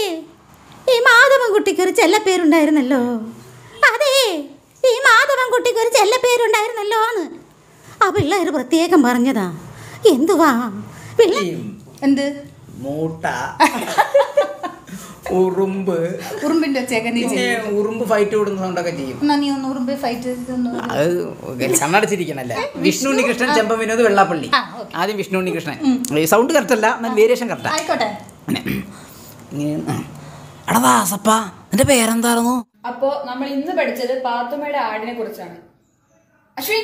ഈ മാധവൻകുട്ടിക്ക് ഒരു ചെല്ലപ്പേരുണ്ടായിരുന്നല്ലോ അതെ ഈ മാധവൻകുട്ടിക്ക് ഒരു ചെല്ലപ്പേരുണ്ടായിരുന്നല്ലോ എന്ന് ആ പിള്ളേർ പ്രത്യേകം പറഞ്ഞതാ എന്തുവാ പിള്ള എന്ത് മൂട്ട ഉറുമ്പ് ഉറുമ്പിന്റെ ഒച്ചയൊക്കെ നീ പിന്നെ ചെയ്യും ഉറുമ്പ് ഫൈറ്റ് വിടുന്ന സൗണ്ടൊക്കെ ചെയ്യും എന്നാ നീ ഒന്ന് ഉറുമ്പ് ഫൈറ്റ് അത് കണ്ണടച്ചിരിക്കണല്ലേ വിഷ്ണു ഉണ്ണികൃഷ്ണൻ ചെമ്പം വിനോദ് വെള്ളാപ്പള്ളി ആ, ഓക്കേ. ആദ്യം വിഷ്ണു ഉണ്ണികൃഷ്ണൻ ഈ സൗണ്ട് കറക്റ്റ് അല്ല എന്നാൽ വേരിയേഷൻ കറക്റ്റാ ആയിക്കോട്ടെ എടാ ദാസപ്പ നിന്റെ പേരെന്തായിരുന്നു അപ്പോ നമ്മൾ ഇന്ന് പഠിച്ചത് പാത്തുമ്മയുടെ ആടിനെ കുറിച്ചാണ് അശ്വിൻ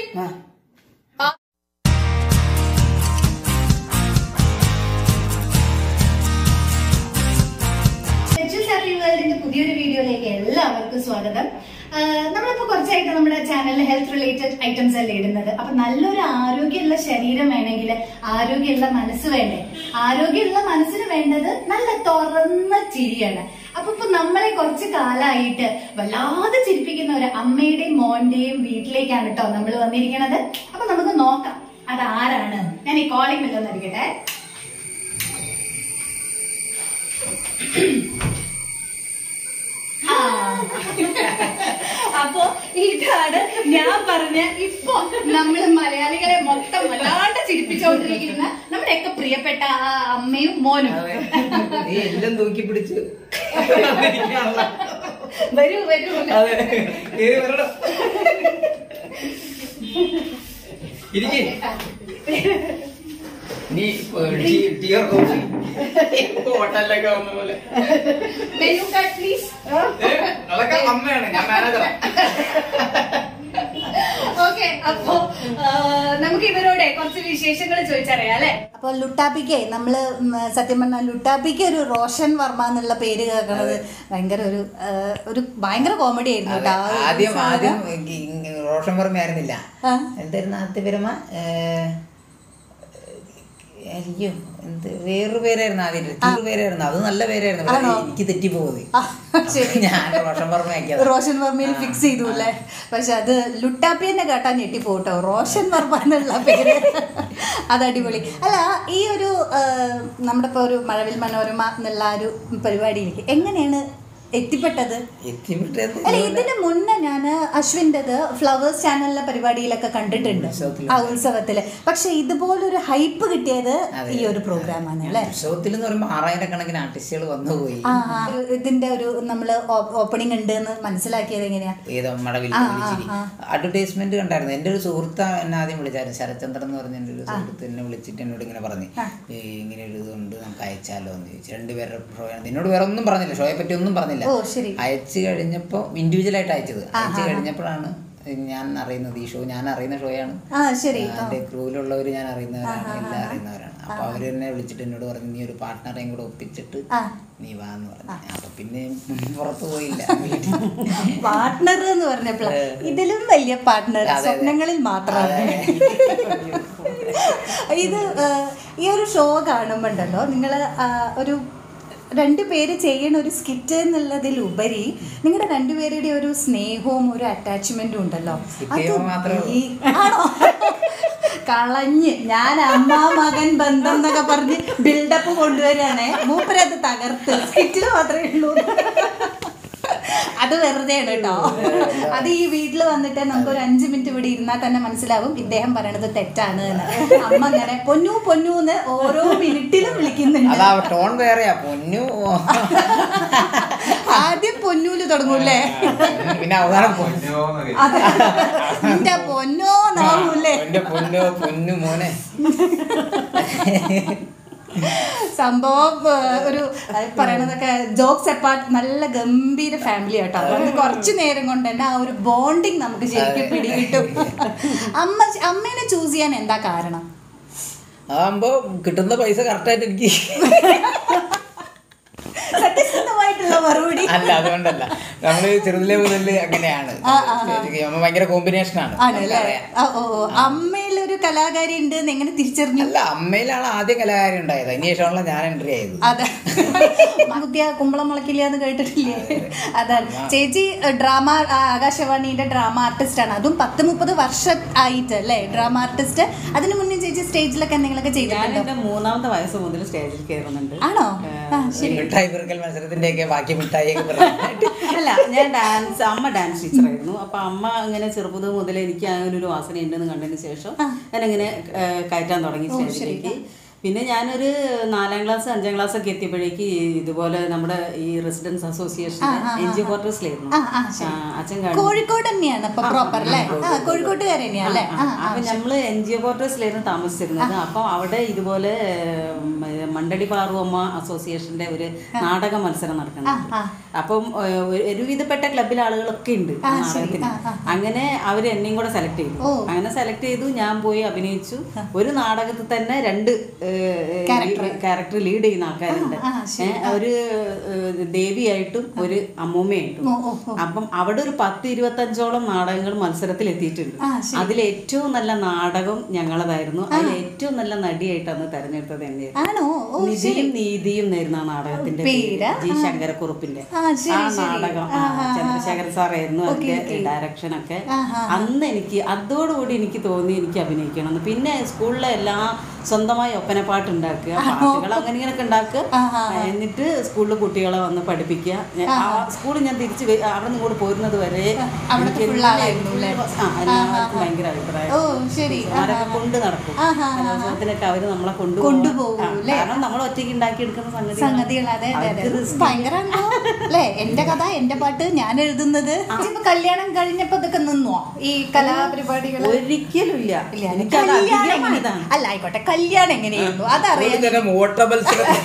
എച്ച് ഹാപ്പി വേൾഡിന്റെ പുതിയൊരു വീഡിയോയിലേക്ക് എല്ലാവർക്കും സ്വാഗതം ആ, നമ്മളിപ്പോ കുറച്ചായിട്ട് നമ്മുടെ ചാനലിൽ ഹെൽത്ത് റിലേറ്റഡ് ഐറ്റംസ് അല്ലേ ഇടുന്നത് അപ്പൊ നല്ലൊരു ആരോഗ്യമുള്ള ശരീരം വേണമെങ്കിൽ ആരോഗ്യമുള്ള മനസ്സ് വേണ്ടേ ആരോഗ്യമുള്ള മനസ്സിന് വേണ്ടത് നല്ല തുറന്ന ചിരിയാണ് അപ്പൊ ഇപ്പൊ നമ്മളെ കുറച്ച് കാലമായിട്ട് വല്ലാതെ ചിരിപ്പിക്കുന്ന ഒരു അമ്മയുടെയും മോന്റെയും വീട്ടിലേക്കാണ് കേട്ടോ നമ്മൾ വന്നിരിക്കുന്നത് അപ്പൊ നമുക്ക് നോക്കാം അത് ആരാണ് ഞാൻ ഈ കോളിംഗ് ബെല്ലൊന്ന് അടിക്കട്ടെ ആ. അപ്പൊ ഇതാണ് ഞാൻ പറഞ്ഞ ഇപ്പൊ നമ്മള് മലയാളികളെ മൊത്തം വല്ലാണ്ട് ചിരിപ്പിച്ചുകൊണ്ടിരിക്കുന്ന നമ്മുടെയൊക്കെ പ്രിയപ്പെട്ട ആ അമ്മയും മോനും നീ എല്ലാം തൂക്കി പിടിച്ച് വരൂ വരൂ അതെ ഏത് വരണം ഇരിക്കേ നീ ടിയർ കോഫി ഹോട്ടലിലൊക്കെ വന്ന പോലെ മെനു കാർഡ് പ്ലീസ് ഏ, അതൊക്കെ അമ്മയാണ് ഞാൻ മാനേജറാ ഓക്കെ അപ്പൊ ആ, നമുക്ക് ഇവരോടെ കുറച്ച് വിശേഷങ്ങൾ ചോദിച്ചറിയാം അല്ലെ അപ്പൊ ലുട്ടാപ്പിക്ക് നമ്മള് ഉം, സത്യം പറഞ്ഞാൽ ലുട്ടാപ്പിക്ക് ഒരു റോഷൻ വർമ്മ എന്നുള്ള പേര് കേൾക്കണത് ഭയങ്കര ഒരു ആ, ഒരു ഭയങ്കര കോമഡി ആയിരുന്നു കേട്ടോ ആ ഒരു ആദ്യം ആദ്യം സാധനം. ഈ- ഈ റോഷൻ വർമ്മ ആയിരുന്നില്ല ആ. എന്തായിരുന്നു ആദ്യത്തെ പേരമ്മ അയ്യോ എന്ത് വേറൊരു പേരായിരുന്നു ആദ്യം ഒരു പേരായിരുന്നു അത് നല്ല പേരായിരുന്നു പക്ഷേ ആണോ? എനിക്ക് തെറ്റിപ്പോകുന്നത് ആ, ശരി ഞാൻ റോഷൻ വർമ്മ ആക്കിയത് റോഷൻ വർമ്മയിൽ ഫിക്സ് ചെയ്തു അല്ലേ പക്ഷെ അത് ലുട്ടാപ്പി തന്നെ കേട്ടാ ഞെട്ടിപ്പോട്ടോ റോഷൻ വർമ്മ എന്നുള്ള പേര് അത് അടിപൊളി അല്ല ഈ ഒരു ആ, നമ്മുടെ ഇപ്പോൾ ഒരു മഴവിൽ മനോരമ എന്നുള്ള ആ ഒരു പരിപാടിയിലേക്ക് എങ്ങനെയാണ് എത്തിപ്പെട്ടത് എത്തിപ്പെട്ടത് അല്ല ഇതിന് മുന്നേ ഞാൻ അശ്വിൻ്റെത് ഫ്ലവേഴ്സ് ചാനലിലെ പരിപാടിയിലൊക്കെ കണ്ടിട്ടുണ്ട് ഉത്സവത്തില്. ആ ഉത്സവത്തില് പക്ഷെ ഇതുപോലൊരു ഹൈപ്പ് കിട്ടിയത് ഈ ഒരു പ്രോഗ്രാമാണ് അല്ലേ ഉത്സവത്തിൽ എന്ന് പറയുമ്പോൾ ആറായിരക്കണക്കിന് ആർട്ടിസ്റ്റുകൾ വന്നുപോയി ആ ആ, ഒരു- ഇതിന്റെ ഒരു നമ്മള് ഓപ്പണിംഗ് ഉണ്ട് എന്ന് മനസ്സിലാക്കിയത് എങ്ങനെയാ ഏതോ മടവിൽ ആ, വിളിച്ചിരി ആ, അഡ്വർടൈസ്മെന്റ് കണ്ടായിരുന്നു എൻ്റെ ഒരു സുഹൃത്ത് എന്നെ ആദ്യം വിളിച്ചായിരുന്നു ശരത്ചന്ദ്രൻ എന്ന് പറഞ്ഞ എൻ്റെ ഒരു സുഹൃത്ത് എന്നെ വിളിച്ചിട്ട് എന്നോട് ഇങ്ങനെ പറഞ്ഞു "ഏ, ഇങ്ങനെ ഒരു ഇതുണ്ട് നമുക്ക് അയച്ചാലോ എന്ന് ചോദിച്ചു രണ്ടുപേരുടെ ഷോ ആണ് എന്നോട് വേറെ ഒന്നും പറഞ്ഞില്ല ഷോയെ പറ്റി ഒന്നും പറഞ്ഞില്ല ഓ ശരി അയച്ചു കഴിഞ്ഞപ്പോൾ ഇൻഡിവിജ്വൽ ആയിട്ട് അയച്ചത് അയച്ചു കഴിഞ്ഞപ്പോഴാണ് ഞാൻ അറിയുന്നത് ഈ ഷോ ഞാൻ അറിയുന്ന ഷോയാണ് ആ ശരി ആ. എൻ്റെ ക്രൂവിലുള്ളവർ ഞാൻ അറിയുന്നവരാണ് എല്ലാം അറിയുന്നവരാണ് അപ്പൊ അവര് എന്നെ വിളിച്ചിട്ട് എന്നോട് പറഞ്ഞു നീ ഒരു പാർട്ട്ണറെയും കൂടെ ഒപ്പിച്ചിട്ട് ആ. നീ വാ എന്ന് പറഞ്ഞു അപ്പൊ പിന്നെ പുറത്തു പോയില്ല പാർട്ട്ണർ എന്ന് പറഞ്ഞപ്പോൾ ഇതിലും വലിയ പാർട്ട്ണർ അതെ, അതെ. സ്വപ്നങ്ങളിൽ മാത്രമാണ് ഇത് ആ, ഈ ഒരു ഷോ കാണുമ്പോണ്ടല്ലോ നിങ്ങൾ ഒരു രണ്ടു പേര് ചെയ്യുന്ന ഒരു സ്കിറ്റ് എന്നുള്ളതിലുപരി നിങ്ങളുടെ രണ്ടുപേരുടെ ഒരു സ്നേഹവും ഒരു അറ്റാച്ച്മെന്റും ഉണ്ടല്ലോ Skit ചെയ്യുമ്പോൾ മാത്രമേ ഉള്ളൂ. ഈ- ആണോ കളഞ്ഞ് ഞാൻ അമ്മ മകൻ ബന്ധം എന്നൊക്കെ പറഞ്ഞ് ബിൽഡപ്പ് കൊണ്ടുവരികയാണേ മൂപ്പരത് തകർത്ത് സ്കിറ്റിൽ മാത്രമേ ഉള്ളൂ അത് വെറുതെയാണ് കേട്ടോ അത് ഈ വീട്ടിൽ വന്നിട്ട് നമുക്ക് ഒരു അഞ്ച് മിനിറ്റ് ഇവിടെ ഇരുന്നാൽ തന്നെ മനസ്സിലാവും ഇദ്ദേഹം പറയണത് തെറ്റാണ് എന്ന് അമ്മ അങ്ങനെ പൊന്നു പൊന്നു എന്ന് ഓരോ മിനിറ്റിലും വിളിക്കുന്നുണ്ട് അതാ ടോൺ വേറെയാ പൊന്നു ആദ്യം പൊന്നൂല് തുടങ്ങൂല്ലേ പിന്നെ അവസാനം പൊന്നു അതെ നിന്റെ പൊന്നോ നാവൂല്ലേ എന്റെ പൊന്നു പൊന്നു മോനെ സംഭവം ആ, ഒരു ആ, പറയണതൊക്കെ ജോക്സ് അപ്പാർട്ട് നല്ല ഗംഭീര ഫാമിലി ആട്ടോ അതുകൊണ്ട് കുറച്ച് നേരം കൊണ്ട് തന്നെ ആ ഒരു ബോണ്ടിങ് നമുക്ക് ശരിക്കും പിടികിട്ടും അമ്മ അമ്മേനെ ചൂസ് ചെയ്യാൻ എന്താ കാരണം അതാകുമ്പോ കിട്ടുന്ന പൈസ കറക്റ്റായിട്ട് എനിക്ക് സത്യസന്ധമായിട്ടുള്ള മറുപടി അല്ല അതുകൊണ്ടല്ല നമ്മള് ചെറുതിലെ മുതൽ അങ്ങനെയാണ് സ്റ്റേജിൽ അമ്മ ഭയങ്കര കോമ്പിനേഷൻ ആണ് ആണല്ലേ നമുക്കറിയാം. ആ, ഓ ഓ അമ്മയിലൊരു കലാകാരി ഉണ്ട് എന്ന് എങ്ങനെ തിരിച്ചറിഞ്ഞു അല്ല അമ്മയിലാണ് ആദ്യ കലാകാരി ഉണ്ടായത് അതിന് ശേഷമാണല്ലോ ഞാൻ എൻട്രി ചെയ്തത് അതെ കുത്തിയ കുമ്പളം മുളക്കില്ല എന്ന് കേട്ടിട്ടില്ലേ അതാണ് ചേച്ചി ഡ്രാമ ആകാശവാണിയുടെ ഡ്രാമ ആർട്ടിസ്റ്റ് ആണ് അതും പത്ത് മുപ്പത് വർഷം ആയിട്ട് അല്ലേ ഡ്രാമ ആർട്ടിസ്റ്റ് അതിനു മുന്നേ ചേച്ചി സ്റ്റേജിലൊക്കെ എന്തെങ്കിലുമൊക്കെ ഞാൻ ചെയ്തിട്ടുണ്ടോ എന്റെ മൂന്നാമത്തെ വയസ്സ് മുതൽ സ്റ്റേജിൽ കയറുന്നുണ്ട് ആണോ ആ ഈ ശരി മിഠായി പെറുക്കൽ മത്സരത്തിന്റെ ഒക്കെ ബാക്കി മിഠായിയൊക്കെ പറഞ്ഞിട്ട് അല്ല ഞാൻ ഡാൻസ് അമ്മ ഡാൻസ് ടീച്ചറായിരുന്നു അപ്പൊ അമ്മ ഇങ്ങനെ ചെറുപ്പത് മുതൽ എനിക്ക് അങ്ങനെ ഒരു വാസന ഉണ്ടെന്ന് കണ്ടതിന് ശേഷം ഞാനിങ്ങനെ ഏഹ്, കയറ്റാൻ തുടങ്ങി സ്റ്റേജിലേക്ക് പിന്നെ ഞാനൊരു നാലാം ക്ലാസ് അഞ്ചാം ക്ലാസ് ഒക്കെ എത്തിയപ്പോഴേക്ക് ഇതുപോലെ നമ്മുടെ ഈ റെസിഡൻസ് അസോസിയേഷൻ എൻ ജി ക്വാർട്ടേഴ്സിലായിരുന്നു ആ, ആ, ആ, അച്ഛൻ കാണും കോഴിക്കോട് തന്നെയാണ് ഇപ്പൊ പ്രോപ്പർ അല്ലേ ആ കോഴിക്കോട്ടുകാർ തന്നെയാ അല്ലേ ആ ആ അപ്പൊ നമ്മള് എൻ ജി ഒ ക്വാർട്ടേഴ്സിലായിരുന്നു താമസിച്ചിരുന്നത് അപ്പൊ അവിടെ ഇതുപോലെ ഉം, മണ്ടടി പാറുവമ്മ അസോസിയേഷന്റെ ഒരു നാടക മത്സരം നടക്കുന്നുണ്ട് അപ്പം ഏഹ്, ഒരു- ഒരുവിധപ്പെട്ട ക്ലബിലെ ആളുകളൊക്കെ ഉണ്ട് ആ നാടകത്തിന് അങ്ങനെ അവര് എന്നെയും കൂടെ സെലക്ട് ചെയ്തു അങ്ങനെ സെലക്ട് ചെയ്തു ഞാൻ പോയി അഭിനയിച്ചു ഒരു നാടകത്തിൽ തന്നെ രണ്ട് ക്യാരക്ടർ ലീഡ് ചെയ്യുന്ന ആൾക്കാരുണ്ട് ഏഹ്, ഒരു ഏഹ്, ദേവിയായിട്ടും ഒരു അമ്മൂമ്മയായിട്ടും അപ്പം അവിടെ ഒരു പത്ത് ഇരുപത്തഞ്ചോളം നാടകങ്ങൾ മത്സരത്തിൽ എത്തിയിട്ടുണ്ട് അതിൽ ഏറ്റവും നല്ല നാടകം ഞങ്ങളതായിരുന്നു അതിൽ ഏറ്റവും നല്ല നടിയായിട്ട് അന്ന് തെരഞ്ഞെടുത്തത് തന്നെയായിരുന്നു ആണോ ഓ നിധിയും നീതിയും നേരുന്ന ആ നാടകത്തിന്റെ പേര് ജി ശങ്കരക്കുറുപ്പിന്റെ ആ, ശരി, ആ ശരി. നാടകം ആ, ചന്ദ്രശേഖർ സാറായിരുന്നു അതിന്റെ ഡയറക്ഷൻ ഒക്കെ അന്ന് എനിക്ക് അതോടുകൂടി എനിക്ക് തോന്നി എനിക്ക് അഭിനയിക്കണം എന്ന്. പിന്നെ സ്കൂളിലെ എല്ലാ സ്വന്തമായി ഒപ്പനപ്പാട്ട് ഉണ്ടാക്കുക പാട്ടുകൾ അങ്ങനെ ഇങ്ങനെയൊക്കെ ഉണ്ടാക്കുക എന്നിട്ട് സ്കൂളിൽ കുട്ടികളെ വന്ന് പഠിപ്പിക്കുക ഞാൻ- ആ സ്കൂളിൽ ഞാൻ തിരിച്ച് വെ- അവിടെ നിന്ന് കൂടെ പോരുന്നത് വരെ അവിടുത്തെ എനിക്ക് full ആളായിരുന്നു അല്ലേ? ആ എല്ലാവർക്കും ഭയങ്കര അഭിപ്രായം ഓ ശരി അവരൊക്കെ കൊണ്ട് നടക്കും കലോത്സവത്തിനൊക്കെ അവര് നമ്മളെ കൊണ്ടുപോകും കൊണ്ടുപോകും, ആ, അല്ലേ? കാരണം നമ്മൾ ഒറ്റയ്ക്ക് ഉണ്ടാക്കിയെടുക്കുന്ന സംഗതി സംഗതികൾ അതെ അതെ അതെ ഭയങ്കരമാണോ അല്ലേ എന്റെ കഥ എന്റെ പാട്ട് ഞാൻ എഴുതുന്നത് ഇപ്പൊ കല്യാണം കഴിഞ്ഞപ്പോ ഇതൊക്കെ നിന്നോ ഈ കലാപരിപാടികൾ ഒരിക്കലും ഇല്ല ഇല്ല എനിക്കത് കല്യാണം അധികം എങ്ങനെ- ഇതാണ് അല്ല ആയിക്കോട്ടെ കല്യാണം എങ്ങനെയായിരുന്നു അതറിയാൻ അതുകൊണ്ട് ഓട്ട മത്സരം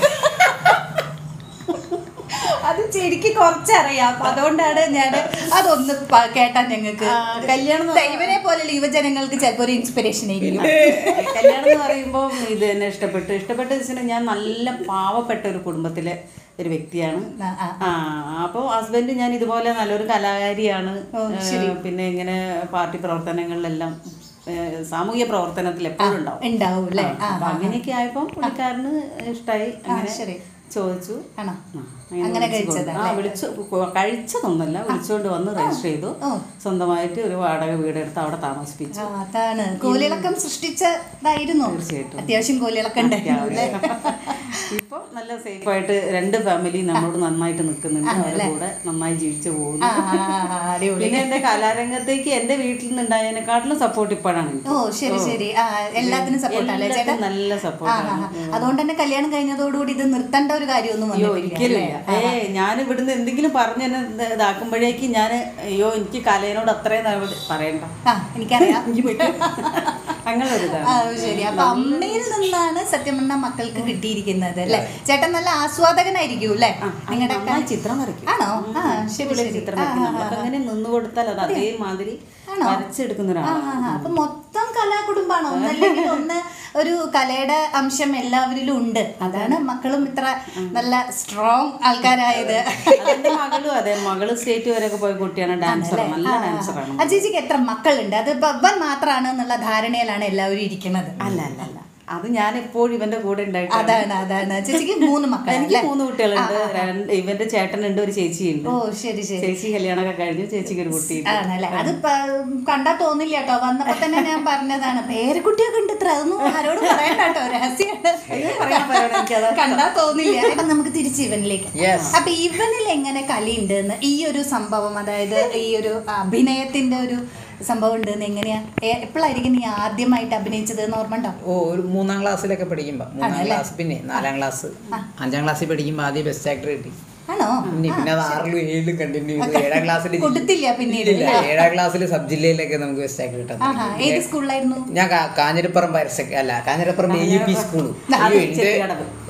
അത് ശരിക്ക് കുറച്ചറിയാം അതുകൊണ്ടാണ് ഞാൻ അതൊന്ന് പ- കേട്ടാ ഞങ്ങൾക്ക് കല്യാണം എന്ന് ദൈവനെ പോലെയുള്ള യുവജനങ്ങൾക്ക് ചിലപ്പോ ഒരു ഇൻസ്പിറേഷൻ ആയിരിക്കും കല്യാണം എന്ന് പറയുമ്പോൾ ഇത് തന്നെ ഇഷ്ടപ്പെട്ടു ഇഷ്ടപ്പെട്ട വെച്ചാൽ ഞാൻ നല്ല പാവപ്പെട്ട ഒരു കുടുംബത്തിലെ ഒരു വ്യക്തിയാണ് ആ, ആ. ആ അപ്പോൾ ഹസ്ബൻഡ് ഞാൻ ഇതുപോലെ നല്ലൊരു കലാകാരിയാണ് ഏഹ്, പിന്നെ ഇങ്ങനെ പാർട്ടി പ്രവർത്തനങ്ങളിലെല്ലാം ഏഹ്, സാമൂഹ്യ പ്രവർത്തനത്തിൽ എപ്പോഴും ഉണ്ടാവും ഉണ്ടാവും അല്ലേ ആ, അപ്പൊ അങ്ങനെയൊക്കെ ആയപ്പോൾ പുള്ളിക്കാരന് ഇഷ്ടമായി അങ്ങനെ ശരി. ചോദിച്ചു ആണോ ആ, അങ്ങനെ വിളിച്ചു കഴിച്ചതാ, കൊണ്ട്- ആ വിളിച്ചു കൊ- കഴിച്ചതൊന്നല്ല വിളിച്ചുകൊണ്ട് വന്ന് രജിസ്റ്റർ ചെയ്തു ഓ. സ്വന്തമായിട്ട് ഒരു വാടക വീടെടുത്ത് അവിടെ താമസിപ്പിച്ചു ആ, അതാണ് കോലിളക്കം സൃഷ്ടിച്ചതായിരുന്നു തീർച്ചയായിട്ടും. അത്യാവശ്യം കോലിളക്കം ഉണ്ടായിരുന്നു അല്ലേ ഇപ്പൊ നല്ല സേഫ് ആയിട്ട് രണ്ട് ഫാമിലി നമ്മളോട് നന്നായിട്ട് നിൽക്കുന്നുണ്ട് അവരുടെ കൂടെ നന്നായി ജീവിച്ചു പോകുന്നു ആ, ആ, ആ, അടിപൊളി പിന്നെ എന്റെ കലാരംഗത്തേക്ക് എന്റെ വീട്ടിൽ നിന്നുണ്ടായതിനെക്കാട്ടിലും സപ്പോർട്ട് ഇപ്പോഴാണ് എനിക്ക്. ഓ ശരി ശരി ആ എല്ലാത്തിനും സപ്പോർട്ട് അല്ലേ ചേട്ടാ എല്ലാത്തിനും നല്ല ആ, സപ്പോർട്ടാണ് ആ, ആ. അതുകൊണ്ട് തന്നെ കല്യാണം കഴിഞ്ഞതോടുകൂടി ഇത് നിർത്തേണ്ട ഒരു കാര്യമൊന്നും അയ്യോ വന്നിട്ടില്ല ഒരിക്കലും അല്ലേ? ഇല്ല ഏ ഞാൻ ഇവിടുന്ന് എന്തെങ്കിലും പറഞ്ഞ് എന്നെ ഇത് ഇതാക്കുമ്പോഴേക്ക് ഞാൻ അയ്യോ എനിക്ക് കലയോട് അത്രയും നടപടി പറയണ്ട ആ എനിക്കറിയാം എനിക്ക് പറ്റും അങ്ങനെ ഒരു ഇതാണ് ആ, ശരി അപ്പൊ അമ്മയിൽ നിന്നാണ് സത്യം പറഞ്ഞ മക്കൾക്ക് കിട്ടിയിരിക്കുന്നത് അല്ലേ ചേട്ടൻ നല്ല ആസ്വാദകനായിരിക്കും അല്ലേ നിങ്ങളുടെ നന്നായി ചിത്രം വരയ്ക്കും ആണോ ആ ശരി അടിപൊളി ശരി ചിത്രം വരയ്ക്കും നമ്മളൊക്കെ അങ്ങനെ നിന്ന് കൊടുത്താൽ അത് അതേമാതിരി വരച്ചെടുക്കുന്ന ആ, ഒരാളാണ് ആ, ആ. അപ്പൊ മൊത്തം കലാകുടുംബാണ് ഒന്നല്ലെങ്കിൽ ഒന്ന് ഒരു കലയുടെ അംശം എല്ലാവരിലും ഉണ്ട് അതാണ് മക്കളും ഇത്ര നല്ല സ്ട്രോങ് ആൾക്കാരായത് അതെന്റെ മകളും അതെ മകള് സ്റ്റേറ്റ് വരെയൊക്കെ പോയ കുട്ടിയാണ് ഡാൻസർ നല്ല ഡാൻസറാണ് ആ ചേച്ചിക്ക് എത്ര മക്കളുണ്ട് അത് ഇപ്പൊ ഇവൻ മാത്രമാണ് എന്നുള്ള ധാരണയിലാണ് എല്ലാവരും ഇരിക്കുന്നത് അല്ല അല്ല അല്ല അത് ഞാൻ എപ്പോഴും ഇവന്റെ കൂടെ ഉണ്ടായിട്ട് അതാണ് അതാണ് ചേച്ചിക്ക് മൂന്ന് എനിക്ക് മക്കളല്ലേ മൂന്ന് കുട്ടികളുണ്ട് രണ്ട് ഇവന്റെ ചേട്ടനുണ്ട് ഒരു ചേച്ചിയുണ്ട് ഓ ശരി ശരി ചേച്ചി കല്യാണമൊക്കെ കഴിഞ്ഞു ചേച്ചിക്ക് ഒരു കുട്ടിയുണ്ട് ആണല്ലേ അത് പ- കണ്ടാ തോന്നില്ല കേട്ടോ വന്നപ്പോ തന്നെ ഞാൻ പറഞ്ഞതാണ് പേരക്കുട്ടിയൊക്കെ ഉണ്ട് ഇത്ര അതൊന്നും ആരോടും പറയണ്ട കേട്ടോ രഹസ്യമാണ് പറയാൻ പറയണം എനിക്കത് കണ്ടാ തോന്നില്ല അപ്പൊ നമുക്ക് തിരിച്ച് ഇവനിലേക്ക് Yes. അപ്പൊ ഇവനിൽ എങ്ങനെ കളിയുണ്ട് എന്ന് ഈ ഒരു സംഭവം അതായത് ഈ ഒരു അഭിനയത്തിന്റെ ഒരു സംഭവം ഉണ്ട് എന്ന് എങ്ങനെയാ എ- എപ്പോഴായിരിക്കും നീ ആദ്യമായിട്ട് അഭിനയിച്ചത് എന്ന് ഓർമ്മ ഉണ്ടോ ഓ ഒരു മൂന്നാം ക്ലാസ്സിലൊക്കെ പഠിക്കുമ്പോ മൂന്നാം ക്ലാസ് പിന്നെ നാലാം ക്ലാസ് അഞ്ചാം ക്ലാസ്സിൽ പഠിക്കുമ്പോൾ ആദ്യം ബെസ്റ്റ് ആക്ടർ കിട്ടി ആണോ പിന്നെ പിന്നെ അത് ആറിലും ഏഴിലും കണ്ടിന്യൂ ചെയ്തു ഏഴാം ക്ലാസ്സിൽ കൊടുത്തില്ല പിന്നീട് ഇല്ല ഏഴാം ക്ലാസ്സിൽ സബ് ജില്ലയിലൊക്കെ നമുക്ക് ബെസ്റ്റ് ആക്ടർ കിട്ടാൻ ആഹാ തുടങ്ങി. ഏത് സ്കൂളിലായിരുന്നു ഞാൻ കാ- കാഞ്ഞിരപ്പുറം പരസ്യ അല്ല Kanjirappuram A U P school അത് ചെട്ടിയാടത്ത്.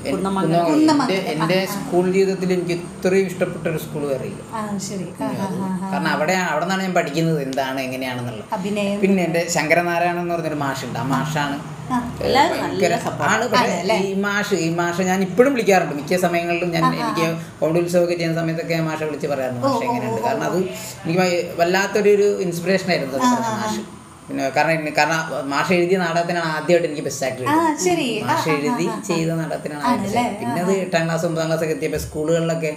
കുന്നമംഗലം കുന്നമംഗലം. എൻ്റെ എൻ്റെ സ്കൂൾ ജീവിതത്തിൽ എനിക്ക് ഇത്രയും ഇഷ്ടപ്പെട്ട ഒരു സ്കൂൾ വേറെ ഇല്ല ആ ശരി ആ, ആ, ആ, ആ. കാരണം അവിടെ അവിടെ നിന്നാണ് ഞാൻ പഠിക്കുന്നത് എന്താണ് എങ്ങനെയാണെന്നുള്ളത് അഭിനയം പിന്നെ എൻ്റെ ശങ്കരനാരായണൻ എന്ന് പറഞ്ഞൊരു മാഷുണ്ട് ആ മാഷാണ് എല്ലാവരും നല്ല ഭയങ്കര support. ആണ് പക്ഷേ ഈ മാഷ് ഈ മാഷ് ഞാൻ ഇപ്പോഴും വിളിക്കാറുണ്ട് മിക്ക സമയങ്ങളിലും ഞാൻ എനിക്ക് ഓണ്ടുത്സവമൊക്കെ ചെയ്യുന്ന സമയത്തൊക്കെ ഞാൻ മാഷെ വിളിച്ച് പറയാറുണ്ട് മാഷ് എങ്ങനെയുണ്ട് കാരണം അത് എനിക്ക് ഭയ- വല്ലാത്തൊരു ഒരു ഇൻസ്പിറേഷൻ ആയിരുന്നു അത് മാഷ് പിന്നെ കാരണം ഇന്ന് കാരണം മാഷ് എഴുതിയ നാടകത്തിനാണ് ആദ്യമായിട്ട് എനിക്ക് ബെസ്റ്റ് ആക്ടർ ആ ശരി ആ, മാഷ് ആ, എഴുതി ആ, ആ. ചെയ്ത നാടകത്തിനാണ് ആദ്യം best actor. പിന്നെ അത് എട്ടാം ക്ലാസ് ഒമ്പതാം ക്ലാസ് ഒക്കെ എത്തിയപ്പോൾ സ്കൂളുകളിലൊക്കെ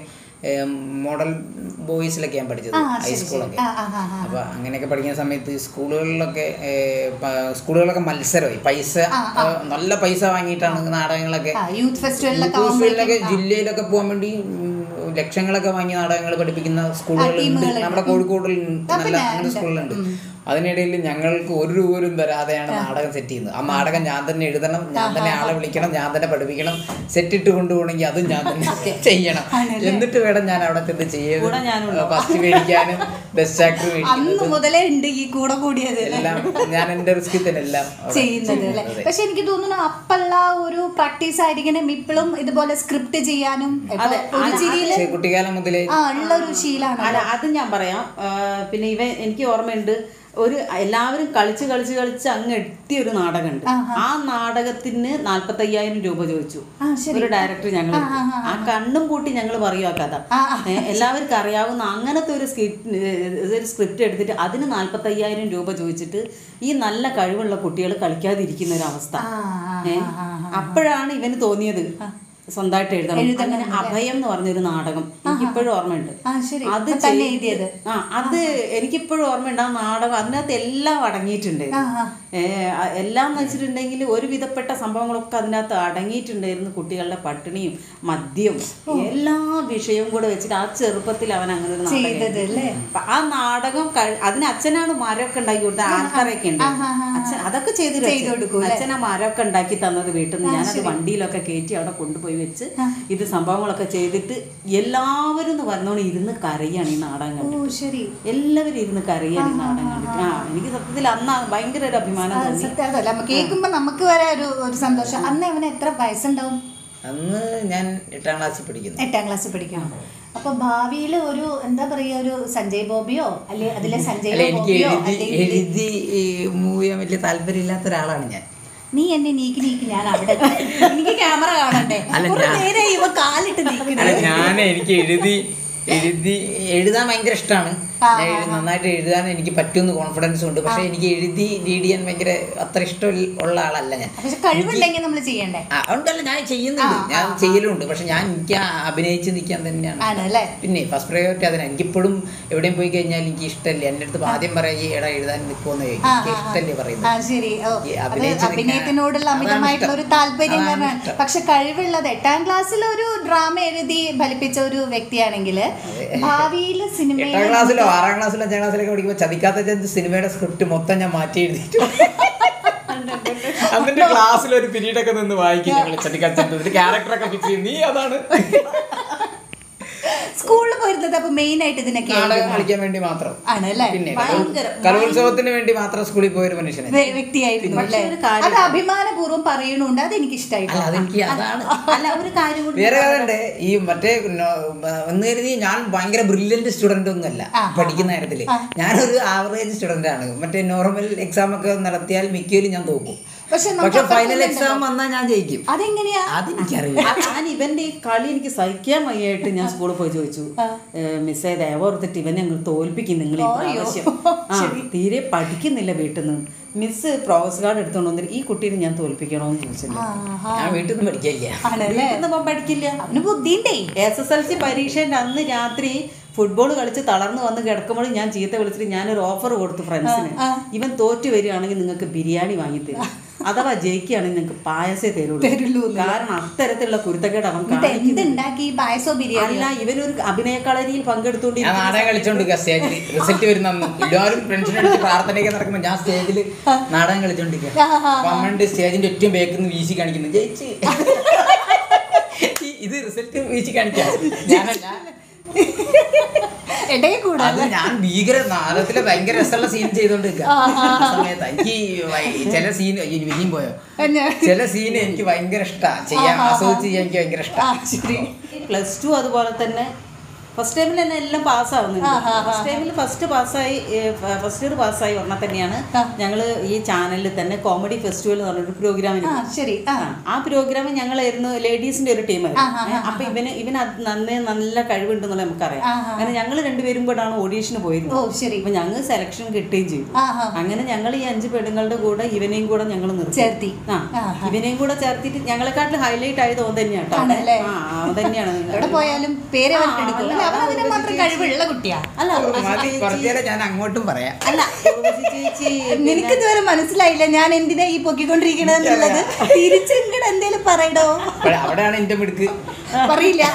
മോഡൽ ബോയ്സിലൊക്കെ ഞാൻ പഠിച്ചത് ആ, ശരി, ഹൈസ്കൂളൊക്കെ ശരി. ആ, ആ, ആ, ആ. അപ്പൊ അങ്ങനെയൊക്കെ പഠിക്കുന്ന സമയത്ത് സ്കൂളുകളിലൊക്കെ ഏ, പ- സ്കൂളുകളിലൊക്കെ മത്സരമായി പൈസ ഏ, നല്ല പൈസ വാങ്ങിയിട്ടാണ് നാടകങ്ങളൊക്കെ ആ, യൂത്ത് ഫെസ്റ്റിവലിലൊക്കെ യൂത്ത് ഫെസ്റ്റിവലിലൊക്കെ ആവുമ്പോഴേക്കും, ആ. ജില്ലയിലൊക്കെ പോകാൻ വേണ്ടി ഉം, ലക്ഷങ്ങളൊക്കെ വാങ്ങി നാടകങ്ങൾ പഠിപ്പിക്കുന്ന സ്കൂളുകളുണ്ട് ടീമുകളുണ്ട്. നമ്മുടെ കോഴിക്കോടിൽ ആ, നല്ല പിന്നെ അങ്ങനെ ഉണ്ട്. സ്കൂളുകളുണ്ട് അതിനിടയിൽ ഞങ്ങൾക്ക് ഒരു രൂപ പോലും തരാതെയാണ് നാടകം സെറ്റ് ചെയ്യുന്നത് ആ നാടകം ഞാൻ തന്നെ എഴുതണം ഞാൻ തന്നെ ആളെ വിളിക്കണം ഞാൻ തന്നെ പഠിപ്പിക്കണം സെറ്റ് ഇട്ട് കൊണ്ടുപോകണമെങ്കിൽ അതും ഞാൻ തന്നെ ചെയ്യണം എന്നിട്ട് വേണം ഞാൻ അവിടെ ചെന്ന് കൂടെ ഞാനും ചെയ്യുന്നത് ഫസ്റ്റ് മേടിക്കാനും ബെസ്റ്റ് ആക്ടർ അന്ന് മേടിക്കുന്നത് മുതലേ ഉണ്ട് ഈ കൂടെ കൂടിയത് അല്ലേ? എല്ലാം ഞാൻ എൻ്റെ റിസ്കിൽ തന്നെ എല്ലാം അവിടെ ചെയ്യുന്നത് അല്ലേ അതെ. പക്ഷെ എനിക്ക് തോന്നുന്നു അപ്പള്ള ഒരു പ്രാക്ടീസ് ആയിരിക്കണം ഇപ്പോഴും ഇതുപോലെ സ്ക്രിപ്റ്റ് ചെയ്യാനും ഇപ്പൊ അതെ, ഒരു അത് ചിരിയില് പക്ഷേ കുട്ടിക്കാലം മുതലേ ആ ഉള്ള ഒരു ശീലാണ് അല്ല അത് ഞാൻ പറയാം ആ, പിന്നെ ഇവ എനിക്ക് ഓർമ്മയുണ്ട് ഒരു എല്ലാവരും കളിച്ച് കളിച്ച് കളിച്ച് അങ്ങ് എത്തിയ ഒരു നാടകമുണ്ട് ആ നാടകത്തിന് നാല്പത്തയ്യായിരം രൂപ ചോദിച്ചു ആ, ശരി. ഒരു ഡയറക്ടർ ഞങ്ങൾ ആ കണ്ണും പൂട്ടി ഞങ്ങൾ പറയും ആ കഥ ഏ, എല്ലാവർക്കും അറിയാവുന്ന അങ്ങനത്തെ ഒരു സ്ക്രിപ്റ്റ് ഒരു സ്ക്രിപ്റ്റ് എടുത്തിട്ട് അതിന് നാല്പത്തയ്യായിരം രൂപ ചോദിച്ചിട്ട് ഈ നല്ല കഴിവുള്ള കുട്ടികൾ കളിക്കാതിരിക്കുന്ന ഒരു അവസ്ഥ ഏ, അപ്പോഴാണ് ഇവന് തോന്നിയത് സ്വന്തമായിട്ട് എഴുതണം അങ്ങനെ അഭയം എന്ന് പറഞ്ഞൊരു നാടകം എനിക്കിപ്പോഴും ഓർമ്മയുണ്ട് ആ, ശരി. അത് അപ്പൊ തന്നെ ചെയ്ത് എഴുതിയത്? ആ അത് എനിക്കിപ്പോഴും ഓർമ്മയുണ്ട് ആ നാടകം അതിനകത്ത് എല്ലാം അടങ്ങിയിട്ടുണ്ട് ഏ, അ- എല്ലാം എന്ന് വെച്ചിട്ടുണ്ടെങ്കിൽ ഒരു വിധപ്പെട്ട സംഭവങ്ങളൊക്കെ അതിനകത്ത് അടങ്ങിയിട്ടുണ്ടായിരുന്നു കുട്ടികളുടെ പട്ടിണിയും മദ്യവും എല്ലാ വിഷയവും കൂടെ വെച്ചിട്ട് ആ ചെറുപ്പത്തിൽ അവൻ അങ്ങനെ ഒരു നാടകം ചെയ്തത് എഴുതി. അല്ലേ? അപ്പൊ ആ നാടകം കഴി- അതിന് അച്ഛനാണ് മരമൊക്കെ ഉണ്ടാക്കി കൊടുത്തത് ആൾക്കാരൊക്കെ ഉണ്ട് അച്ഛൻ അതൊക്കെ ചെയ്തു ചെയ്ത് കൊടുക്കും, അച്ഛൻ ആ മരമൊക്കെ ഉണ്ടാക്കി തന്നത് വീട്ടിൽ നിന്ന് ഞാനത് വണ്ടിയിലൊക്കെ കയറ്റി അവിടെ കൊണ്ടുപോയി വെച്ച് ഇത് സംഭവങ്ങളൊക്കെ ചെയ്തിട്ട് എല്ലാവരും എന്ന് പറഞ്ഞോണ്ട് ഇരുന്ന് കരയാണ് ഈ നാടകം ഓ കണ്ടിട്ട് ശരി എല്ലാവരും ഇരുന്ന് കരയാണ് ഈ നാടകം കണ്ടിട്ട് ആ എനിക്ക് സത്യത്തിൽ അന്ന് ഭയങ്കര ഒരു അഭിമാനം തോന്നി സത്യം അതല്ല നമ്മ കേൾക്കുമ്പോ നമുക്ക് വരെ ഒരു ഒരു സന്തോഷം അന്ന് അവന് എത്ര വയസ്സുണ്ടാവും അന്ന് ഞാൻ എട്ടാം ക്ലാസ്സിൽ പഠിക്കുന്നു എട്ടാം ക്ലാസ്സിൽ പഠിക്കണം അപ്പൊ ഭാവിയിൽ ഒരു എന്താ പറയാ ഒരു സഞ്ജയ് ബോബിയോ അല്ലെ അതിലെ സഞ്ജയ് അല്ല എനിക്ക് ബോബിയോ എഴുതി അല്ലെങ്കിൽ എഴുതി മൂവ് ചെയ്യാൻ വലിയ താല്പര്യമില്ലാത്ത ഒരാളാണ് ഞാൻ നീ എന്നെ നീക്കി നീക്കി ഞാൻ അവിടെ എനിക്ക് ക്യാമറ കാണണ്ടേ അല്ല, കുറെ ഞാൻ- നേരം ഇവ കാലിട്ട് അല്ല നീക്കണേ ഞാൻ എനിക്ക് എഴുതി എഴുതി എഴുതാൻ ഭയങ്കര ഇഷ്ടമാണ് ഞാൻ എഴു- നന്നായിട്ട് എഴുതാൻ എനിക്ക് പറ്റുമെന്ന് കോൺഫിഡൻസ് ഉണ്ട് പക്ഷെ എനിക്ക് എഴുതി റീഡ് ചെയ്യാൻ ഭയങ്കര അത്ര ഇഷ്ടം ഉള്ള ആളല്ല ഞാൻ പക്ഷെ കഴിവുണ്ടെങ്കിൽ നമ്മൾ ചെയ്യണ്ടേ ആ, ഉണ്ടല്ല ഞാൻ ചെയ്യുന്നുണ്ട് ഞാൻ ചെയ്യലുണ്ട് പക്ഷെ ഞാൻ എനിക്ക് ആ അഭിനയിച്ച് നിൽക്കാൻ തന്നെയാണ് ആണല്ലേ പിന്നെ ഫസ്റ്റ് പ്രയോറിറ്റി അതിനാണ് എനിക്കിപ്പോഴും എവിടെയും പോയി കഴിഞ്ഞാൽ എനിക്ക് ഇഷ്ടമല്ല എൻ്റെ അടുത്ത് ആദ്യം പറയാം ഈ എടാ എഴുതാൻ നിൽക്കുമെന്ന് ചോദിക്കും ആ, എനിക്ക് ആ, ആ. ഇഷ്ടമല്ലേ ആ പറയുന്നത് ശരി ഓ ഈ അത് അഭിനയിച്ച് നിൽക്കാൻ- അഭിനയത്തിനോടുള്ള അതാണ് അമിതമായിട്ടുള്ള ഒരു ഇഷ്ടം. താല്പര്യം അതാണ് കാരണമാണ് ഇഷ്ടം. പക്ഷെ കഴിവുള്ളത് എട്ടാം ക്ലാസ്സിൽ ഒരു ഡ്രാമ എഴുതി ഫലിപ്പിച്ച ഒരു വ്യക്തിയാണെങ്കിൽ ഭാവിയിൽ എട്ടാം സിനിമയിൽ ക്ലാസ്സിലോ ആറാം ക്ലാസ്സിലോ അഞ്ചാം ക്ലാസ്സിലൊക്കെ പഠിക്കുമ്പോൾ ചതിക്കാത്ത ചന്ദ് സിനിമയുടെ സ്ക്രിപ്റ്റ് മൊത്തം ഞാൻ മാറ്റി എഴുതിയിട്ട് അതിന്റെ ക്ലാസ്സിൽ ഒരു പീരീഡ് ഒക്കെ നിന്ന് വായിക്കും ഞങ്ങൾ ചതിക്കാത്ത ചന്ദ് ക്യാരക്ടറൊക്കെ ഫിക്സ് ചെയ്യും നീ അതാണ് സ്കൂളിൽ പോയിരുന്നത് അപ്പൊ മെയിൻ ആയിട്ട് ഇതിനൊക്കെ നാടകം കളിക്കാൻ വേണ്ടി മാത്രം ആണല്ലേ പിന്നെ ഭയങ്കര- കലോത്സവത്തിന് വേണ്ടി മാത്രം സ്കൂളിൽ പോയൊരു മനുഷ്യനെ വ്യ- വ്യക്തിയായിരുന്നു പക്ഷേ അല്ലേ ഒരു കാര്യം അത് അഭിമാനപൂർവ്വം പറയണുണ്ട് അത് എനിക്ക് അല്ല ഇഷ്ടമായിട്ടോ അതെനിക്ക് അതാണ് അല്ല ഒരു കാര്യം കൂടി വേറെ കഥയുണ്ട് ഈ മറ്റേ നോ- എന്ന് കരുതി ഞാൻ ഭയങ്കര ബ്രില്യന്റ് സ്റ്റുഡന്റ് ഒന്നുമല്ല പഠിക്കുന്ന കാര്യത്തില് ഞാനൊരു ആവറേജ് സ്റ്റുഡന്റ് ആണ് മറ്റേ നോർമൽ എക്സാം ഒക്കെ നടത്തിയാൽ മിക്കയിലും ഞാൻ തോക്കും പക്ഷെ നമുക്ക് പക്ഷെ ഫൈനൽ അപ്പുറത്തുണ്ടല്ലോ. എക്സാം വന്നാൽ ഞാൻ ജയിക്കും അതെങ്ങനെയാ അതെനിക്കറിയില്ല ആ, ഞാൻ ഇവന്റെ ഈ കളി എനിക്ക് സഹിക്കാൻ വയ്യായിട്ട് ഞാൻ സ്കൂളിൽ പോയി ചോദിച്ചു മിസ്സേ ദയവോർത്തിട്ട് ഇവനെ ഞങ്ങൾ തോൽപ്പിക്കും നിങ്ങൾ ഈ പ്രാവശ്യം ആ തീരെ പഠിക്കുന്നില്ല വീട്ടിൽ നിന്ന് മിസ് പ്രോഗ്രസ് കാർഡ് എടുത്തോണ്ട് വന്നിട്ട് ഈ കുട്ടീനെ ഞാൻ തോൽപ്പിക്കണോന്ന് ചോദിച്ചില്ല ഞാൻ വീട്ടിൽ നിന്ന് പഠിക്കില്ല ആണല്ലേ ഇന്ന് പഠിക്കില്ല അവന് ബുദ്ധിണ്ടേ എസ് എസ് എൽ സി പരീക്ഷേൻ്റെ അന്ന് രാത്രി ഫുട്ബോൾ കളിച്ച് തളർന്നു വന്ന് കിടക്കുമ്പോൾ ഞാൻ ചീത്ത വിളിച്ചിട്ട് ഞാനൊരു ഓഫർ കൊടുത്തു ഫ്രണ്ട്സിന് ഇവൻ തോറ്റു വരികയാണെങ്കിൽ നിങ്ങൾക്ക് ബിരിയാണി വാങ്ങിത്തരും അഥവാ ജയിക്കുകയാണെങ്കിൽ നിങ്ങൾക്ക് പായസേ തരുള്ളൂ കാരണം അത്തരത്തിലുള്ള കുരുത്തക്കേട് അവൻ എന്നിട്ട് കാണിക്കുന്നു എന്തുണ്ടാക്കി പായസോ ബിരിയാണി അല്ല ഇവനൊരു അഭിനയ കളരിയിൽ ഞാൻ പങ്കെടുത്തോണ്ടിരിക്കുന്ന നാടകം കളിച്ചോണ്ടിരിക്കുക സ്റ്റേജിൽ റിസൾട്ട് വരുന്ന അന്ന് എല്ലാവരും ടെൻഷൻ അടിച്ച് പ്രാർത്ഥനയൊക്കെ നടക്കുമ്പോൾ ഞാൻ സ്റ്റേജിൽ നാടകം കളിച്ചോണ്ടിരിക്കുക അപ്പൊ അമ്മണ്ട് സ്റ്റേജിന്റെ ഏറ്റവും ബേക്കിൽ നിന്ന് വീശി കാണിക്കുന്നു ജയിച്ച് ഈ- ഇത് റിസൾട്ട് വീശി കാണിക്കാം ഞാനല്ല ഇടയിൽ കൂടാ അത് ഞാൻ ഭീകര നാദത്തിലെ ഭയങ്കര രസമുള്ള സീൻ ചെയ്തോണ്ട് നിൽക്കാം. ആ സമയത്ത് എനിക്ക് വൈ- ചില സീൻ വിനിയും പോയോ ചില സീൻ എനിക്ക് ഭയങ്കര ഇഷ്ടമാണ് ചെയ്യാൻ ആസ്വദിച്ച് ചെയ്യാൻ എനിക്ക് ഭയങ്കര ഇഷ്ടമാണ് ശരി പ്ലസ് ടു അതുപോലെ തന്നെ ഫസ്റ്റ് ടൈമിൽ തന്നെ എല്ലാം പാസ്സാവുന്നുണ്ട് ഫസ്റ്റ് ടൈമിൽ ഫസ്റ്റ് പാസ്സായി ഫസ്റ്റ് ഇയർ പാസ്സായി ഉടനെ തന്നെയാണ് ഞങ്ങൾ ഈ ചാനലിൽ തന്നെ കോമഡി ഫെസ്റ്റിവൽ എന്ന് പറഞ്ഞൊരു പ്രോഗ്രാമിന് ആ ശരി ആ ആ പ്രോഗ്രാം ഞങ്ങളായിരുന്നു ലേഡീസിന്റെ ഒരു ടീമായിരുന്നു അപ്പൊ ഇവന് ഇവന് അത് നന്നേ നല്ല കഴിവുണ്ടെന്നുള്ള നമുക്കറിയാം അങ്ങനെ ഞങ്ങൾ രണ്ടുപേരും കൂടാണ് ഓഡീഷന് പോയിരുന്നത് ഓ ശരി അപ്പൊ ഞങ്ങൾ സെലക്ഷൻ കിട്ടുകയും ചെയ്തു ആ, ആ. അങ്ങനെ ഞങ്ങൾ ഈ അഞ്ച് പെണ്ണുങ്ങളുടെ കൂടെ ഇവനെയും കൂടെ ഞങ്ങൾ നിർത്തി ചേർത്തി. ആ ആ, ഇവനെയും കൂടെ ചേർത്തിട്ട് ഞങ്ങളെക്കാട്ടിൽ ഹൈലൈറ്റ് ആയത് ഓൻ തന്നെയാണ് കേട്ടോ അവിടെ. ആണല്ലേ? ആ അവൻ തന്നെയാണ് എവിടെ പോയാലും പേര് ആ, അവരെടുക്കും അല്ല, അല്ലേ? അവൻ അതാ അതിന് ഉർവശി മാത്രം ചേച്ചി. കഴിവുള്ള കുട്ടിയാ അല്ല ഉർവശി മതി ചേച്ചി- കുറച്ചു നേരം ഞാൻ അങ്ങോട്ടും പറയാം അല്ല ഉർവശി ചേച്ചി നിനക്ക് ഇതുവരെ മനസ്സിലായില്ല ഞാൻ എന്തിനാ ഈ പൊക്കിക്കൊണ്ടിരിക്കണെന്നുള്ളത് തിരിച്ചിങ്ങടെ എന്തേലും പറയടോ അപ്പോൾ അവിടെയാണ് എന്റെ മിടുക്ക് പറയില്ല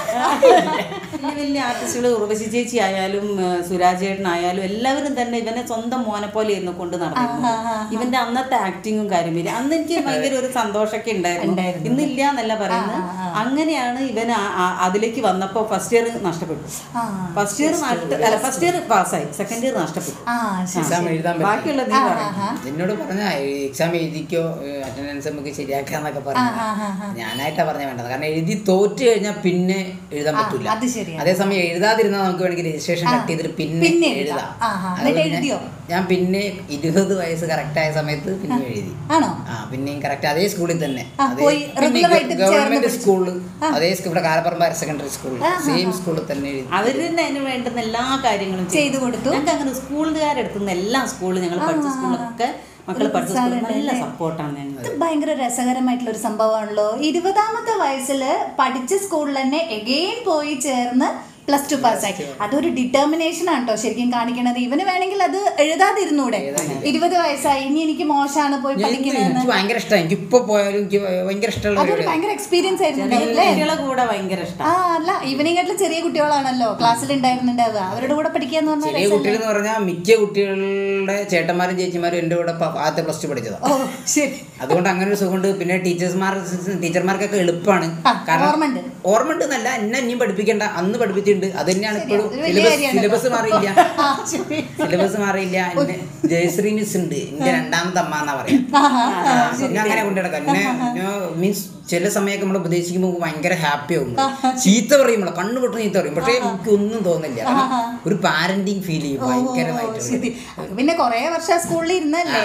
വലിയ വലിയ ആർട്ടിസ്റ്റുകൾ ഉർവശി ചേച്ചി ആയാലും ഏഹ്, സുരാജ് ചേട്ടനായാലും എല്ലാവരും തന്നെ ഇവനെ സ്വന്തം മോനെ പോലെ ആയിരുന്നു കൊണ്ട് നടന്നിരുന്നത് ഇവന്റെ അന്നത്തെ ആക്ടിങ്ങും കാര്യമില്ല അന്ന് എനിക്ക് ഭയങ്കര ഒരു സന്തോഷമൊക്കെ ഉണ്ടായിരുന്നു ഇന്നില്ല എന്നല്ല പറയുന്നത് അങ്ങനെയാണ് ഇവൻ ആ- ആ- അതിലേക്ക് വന്നപ്പോൾ ഫസ്റ്റ് ഇയർ നഷ്ടപ്പെട്ടു ആ ഫസ്റ്റ് ഇയർ അല്ല ഫസ്റ്റ് ഇയർ പാസ്സായി സെക്കൻഡ് ഇയർ നഷ്ടപ്പെട്ടു ആ ശരി എക്സാം എഴുതാൻ പറ്റും ബാക്കിയുള്ള നീ പറയും എന്നോട് പറഞ്ഞ എക്സാം എഴുതിക്കോ അറ്റൻഡൻസ് നമുക്ക് ശരിയാക്കാന്നൊക്കെ പറഞ്ഞു ഞാനായിട്ടാ പറഞ്ഞ വേണ്ടത് കാരണം എഴുതി തോറ്റു കഴിഞ്ഞാൽ പിന്നെ എഴുതാൻ പറ്റൂല അത് ശരിയാ. അതേസമയം എഴുതാതിരുന്നാൽ നമുക്ക് വേണമെങ്കിൽ രജിസ്ട്രേഷൻ കട്ട് ചെയ്തിട്ട് പിന്നെ പിന്നെ എഴുതാം. എഴുതാം ആ, ആ. അതുകൊണ്ട് എന്നിട്ട് ഞാൻ- എഴുതിയോ? ഞാൻ പിന്നെ ഇരുപത് വയസ്സ് കറക്റ്റ് ആയ സമയത്ത് പിന്നെ എഴുതി ആണോ ആ പിന്നെയും കറക്റ്റ് അതേ സ്കൂളിൽ തന്നെ ആ, അതേ പോയി regular ആയിട്ട് ചേർന്ന് ഗവൺമെന്റ് പഠിച്ചു. സ്കൂളിൽ അതേ സ്കൂൾ ഇവിടെ കാലപ്പറമ്പ് ഹയർ സെക്കൻഡറി സ്കൂളിൽ സെയിം സ്കൂളിൽ തന്നെ എഴുതി അവർ തന്നെ അതിന് വേണ്ടുന്ന എല്ലാ കാര്യങ്ങളും ചെയ്തു കൊടുത്തു. ഞങ്ങൾക്ക് അങ്ങനെ സ്കൂളുകാരെടുത്തുന്ന എല്ലാ സ്കൂളിലും ഞങ്ങൾ പഠിച്ച സ്കൂളിലൊക്കെ മക്കൾ പഠിച്ച സ്കൂളിൽ നല്ല സപ്പോർട്ടാണ് ഞങ്ങൾ ഇത് ഭയങ്കര രസകരമായിട്ടുള്ള ഒരു സംഭവമാണല്ലോ ഇരുപതാമത്തെ വയസ്സിൽ പഠിച്ച സ്കൂളിൽ തന്നെ എഗെയിൻ പോയി ചേർന്ന് പ്ലസ് ടു പാസ്സായി അതൊരു ഡിറ്റർമിനേഷൻ ആണ് കേട്ടോ ശരിക്കും കാണിക്കണത് ഇവന് വേണമെങ്കിൽ അത് എഴുതാതിരുന്നൂടെ ഇരുപത് വയസ്സായി ഇനി എനിക്ക് മോശമാണ് പോയി ഞാൻ എനിക്ക് പഠിക്കണമെന്ന് എനിക്ക് ഭയങ്കര ഇഷ്ടമാണ് എനിക്ക് ഇപ്പൊ പോയാലും എനിക്ക് ഭയങ്കര ഇഷ്ടമുള്ള അതൊരു ഒരു ഭയങ്കര എക്സ്പീരിയൻസ് ആയിരുന്നു അല്ലേ കുട്ടികളെ കൂടെ ഭയങ്കര ഇഷ്ടം ആ അല്ല ഇവനെക്കാട്ടിലും ചെറിയ കുട്ടികളാണല്ലോ ക്ലാസ്സിൽ ഉണ്ടായിരുന്നുണ്ടാവുക അവരുടെ കൂടെ പഠിക്കാന്ന് പറഞ്ഞാൽ ചെറിയ കുട്ടികൾ എന്ന് പറഞ്ഞാൽ മിക്ക കുട്ടികളുടെ ചേട്ടന്മാരും ചേച്ചിമാരും എൻ്റെ കൂടെ പ- ആദ്യത്തെ പ്ലസ് ടു പഠിച്ചതാണ് ഓ ശരി അതുകൊണ്ട് അങ്ങനെ ഒരു സുഖമുണ്ട് പിന്നെ ടീച്ചേഴ്സ്മാർ ടീച്ചർമാർക്കൊക്കെ എളുപ്പമാണ് ഓർമ്മയുണ്ട്. ഓർമ്മയുണ്ട് എന്നല്ല എന്നെ ഇനിയും പഠിപ്പിക്കേണ്ട അന്ന് പഠിപ്പിച്ചിട്ടുണ്ട് അത് തന്നെയാണ് ഇപ്പോഴും അത് വലിയ സിലബസ് കാര്യമാണ്. സിലബസ് മാറിയില്ല ആ ശരി സിലബസ് മാറിയില്ല എന്നെ ജയശ്രീ മിസ് ഉണ്ട് എന്റെ രണ്ടാമത്തെ അമ്മ എന്നാ പറയാ എന്നെ അങ്ങനെ കൊണ്ടുനടക്കാം എന്നെ മീൻസ് ചില സമയമൊക്കെ നമ്മൾ ഉപദേശിക്കുമ്പോൾ ഭയങ്കര ഹാപ്പി ആവും ചീത്ത പറയുമ്പോൾ കണ്ണു പൊട്ടുന്ന ചീത്ത പറയും പക്ഷേ എനിക്ക് ഒന്നും തോന്നില്ല കാരണം ഒരു പാരന്റിങ് ഫീൽ ചെയ്യും ഭയങ്കരമായിട്ട് ശരി പിന്നെ കൊറേ വർഷം സ്കൂളിൽ ഇരുന്നല്ലേ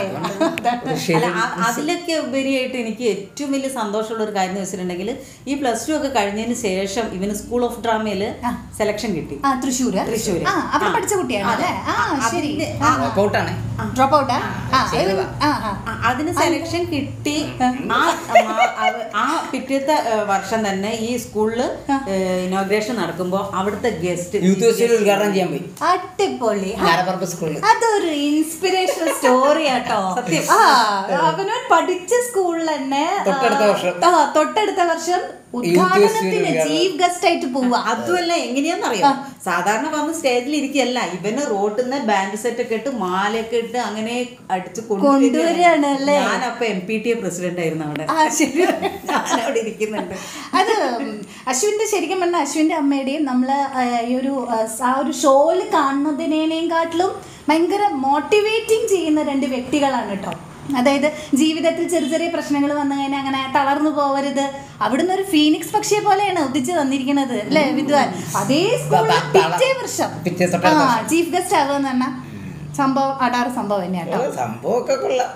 അല്ല അ- അതിലൊക്കെ ഉപരിയായിട്ട് എനിക്ക് ഏറ്റവും വലിയ സന്തോഷമുള്ള ഒരു കാര്യം എന്ന് വെച്ചിട്ടുണ്ടെങ്കിൽ ഈ പ്ലസ് ടു ഒക്കെ കഴിഞ്ഞതിന് ശേഷം ഇവന് സ്കൂൾ ഓഫ് ഡ്രാമയിൽ സെലക്ഷൻ കിട്ടി ആ തൃശ്ശൂര് തൃശ്ശൂര്. ആ അവിടെ പഠിച്ച കുട്ടിയാണ് അല്ലേ ആ ശരി ഔട്ടാണ് ഡ്രോപ്പ് ഔട്ടാ ആ ചെയ്തതാ. ആ ആ ആ, അതിന് സെലക്ഷൻ കിട്ടി ആ ആ- അവ- ആ പിറ്റത്തെ ഏ, വർഷം തന്നെ ഈ സ്കൂളില് ഇനോഗ്രേഷൻ നടക്കുമ്പോൾ അവിടുത്തെ ഗസ്റ്റ് യൂത്ത് ഫെസ്റ്റിവൽ ഉദ്ഘാടനം ചെയ്യാൻ പോയി അടിപൊളി ആ, കാരപ്പറമ്പ് സ്കൂളിൽ അതൊരു ഇൻസ്പിറേഷണൽ സ്റ്റോറി ആട്ടോ സത്യം. ആ അവനവൻ പഠിച്ച സ്കൂളിൽ തന്നെ ആ, തൊട്ടടുത്ത വർഷം. ആ തൊട്ടടുത്ത വർഷം ഉദ്ഘാടനത്തിന് ഉദ്ഘാടനം. ചീഫ് ഗസ്റ്റ് ആയിട്ട് പോവാ അതുമല്ല എങ്ങനെയാന്നറിയോ സാധാരണ വന്ന് സ്റ്റേജിൽ ഇരിക്കുകയല്ല ഇവന് റോട്ടിൽ നിന്ന് ബാൻഡ് സെറ്റ് ഒക്കെ ഇട്ട് മാലയൊക്കെ ഇട്ട് അങ്ങനെ അടിച്ച് കൊണ്ടുവരികയാണ് അല്ലേ? ഞാൻ അപ്പൊ M P T A president ആയിരുന്നു അവിടെ ആ ശരി ഞാൻ അവിടെ ഇരിക്കുന്നുണ്ട് അത് അശ്വിന്റെ ശരിക്കും പറഞ്ഞാൽ അശ്വിന്റെ അമ്മയുടെയും നമ്മൾ ഈ ഒരു ആ, ആ ഒരു ഷോയിൽ കാണുന്നതിനേയും കാട്ടിലും ഭയങ്കര മോട്ടിവേറ്റിംഗ് ചെയ്യുന്ന രണ്ട് വ്യക്തികളാണ് കേട്ടോ അതായത് ജീവിതത്തിൽ ചെറിയ ചെറിയ പ്രശ്നങ്ങൾ വന്നു കഴിഞ്ഞാൽ അങ്ങനെ തളർന്നു പോവരുത് അവിടുന്ന് ഒരു ഫീനിക്സ് പക്ഷിയെ പോലെയാണ് ഉദിച്ചു തന്നിരിക്കുന്നത് അല്ലേ വിദ്വാൻ അതേ സ്കൂളിൽ ത- ത- പിറ്റേ വർഷം പിറ്റേ തൊട്ടടുത്ത ആ ചീഫ് ഗസ്റ്റ് ആവുമെന്ന് പറഞ്ഞാൽ സംഭവം അടാറ് സംഭവം തന്നെയാണ് കേട്ടോ സംഭവമൊക്കെ കൊള്ളാം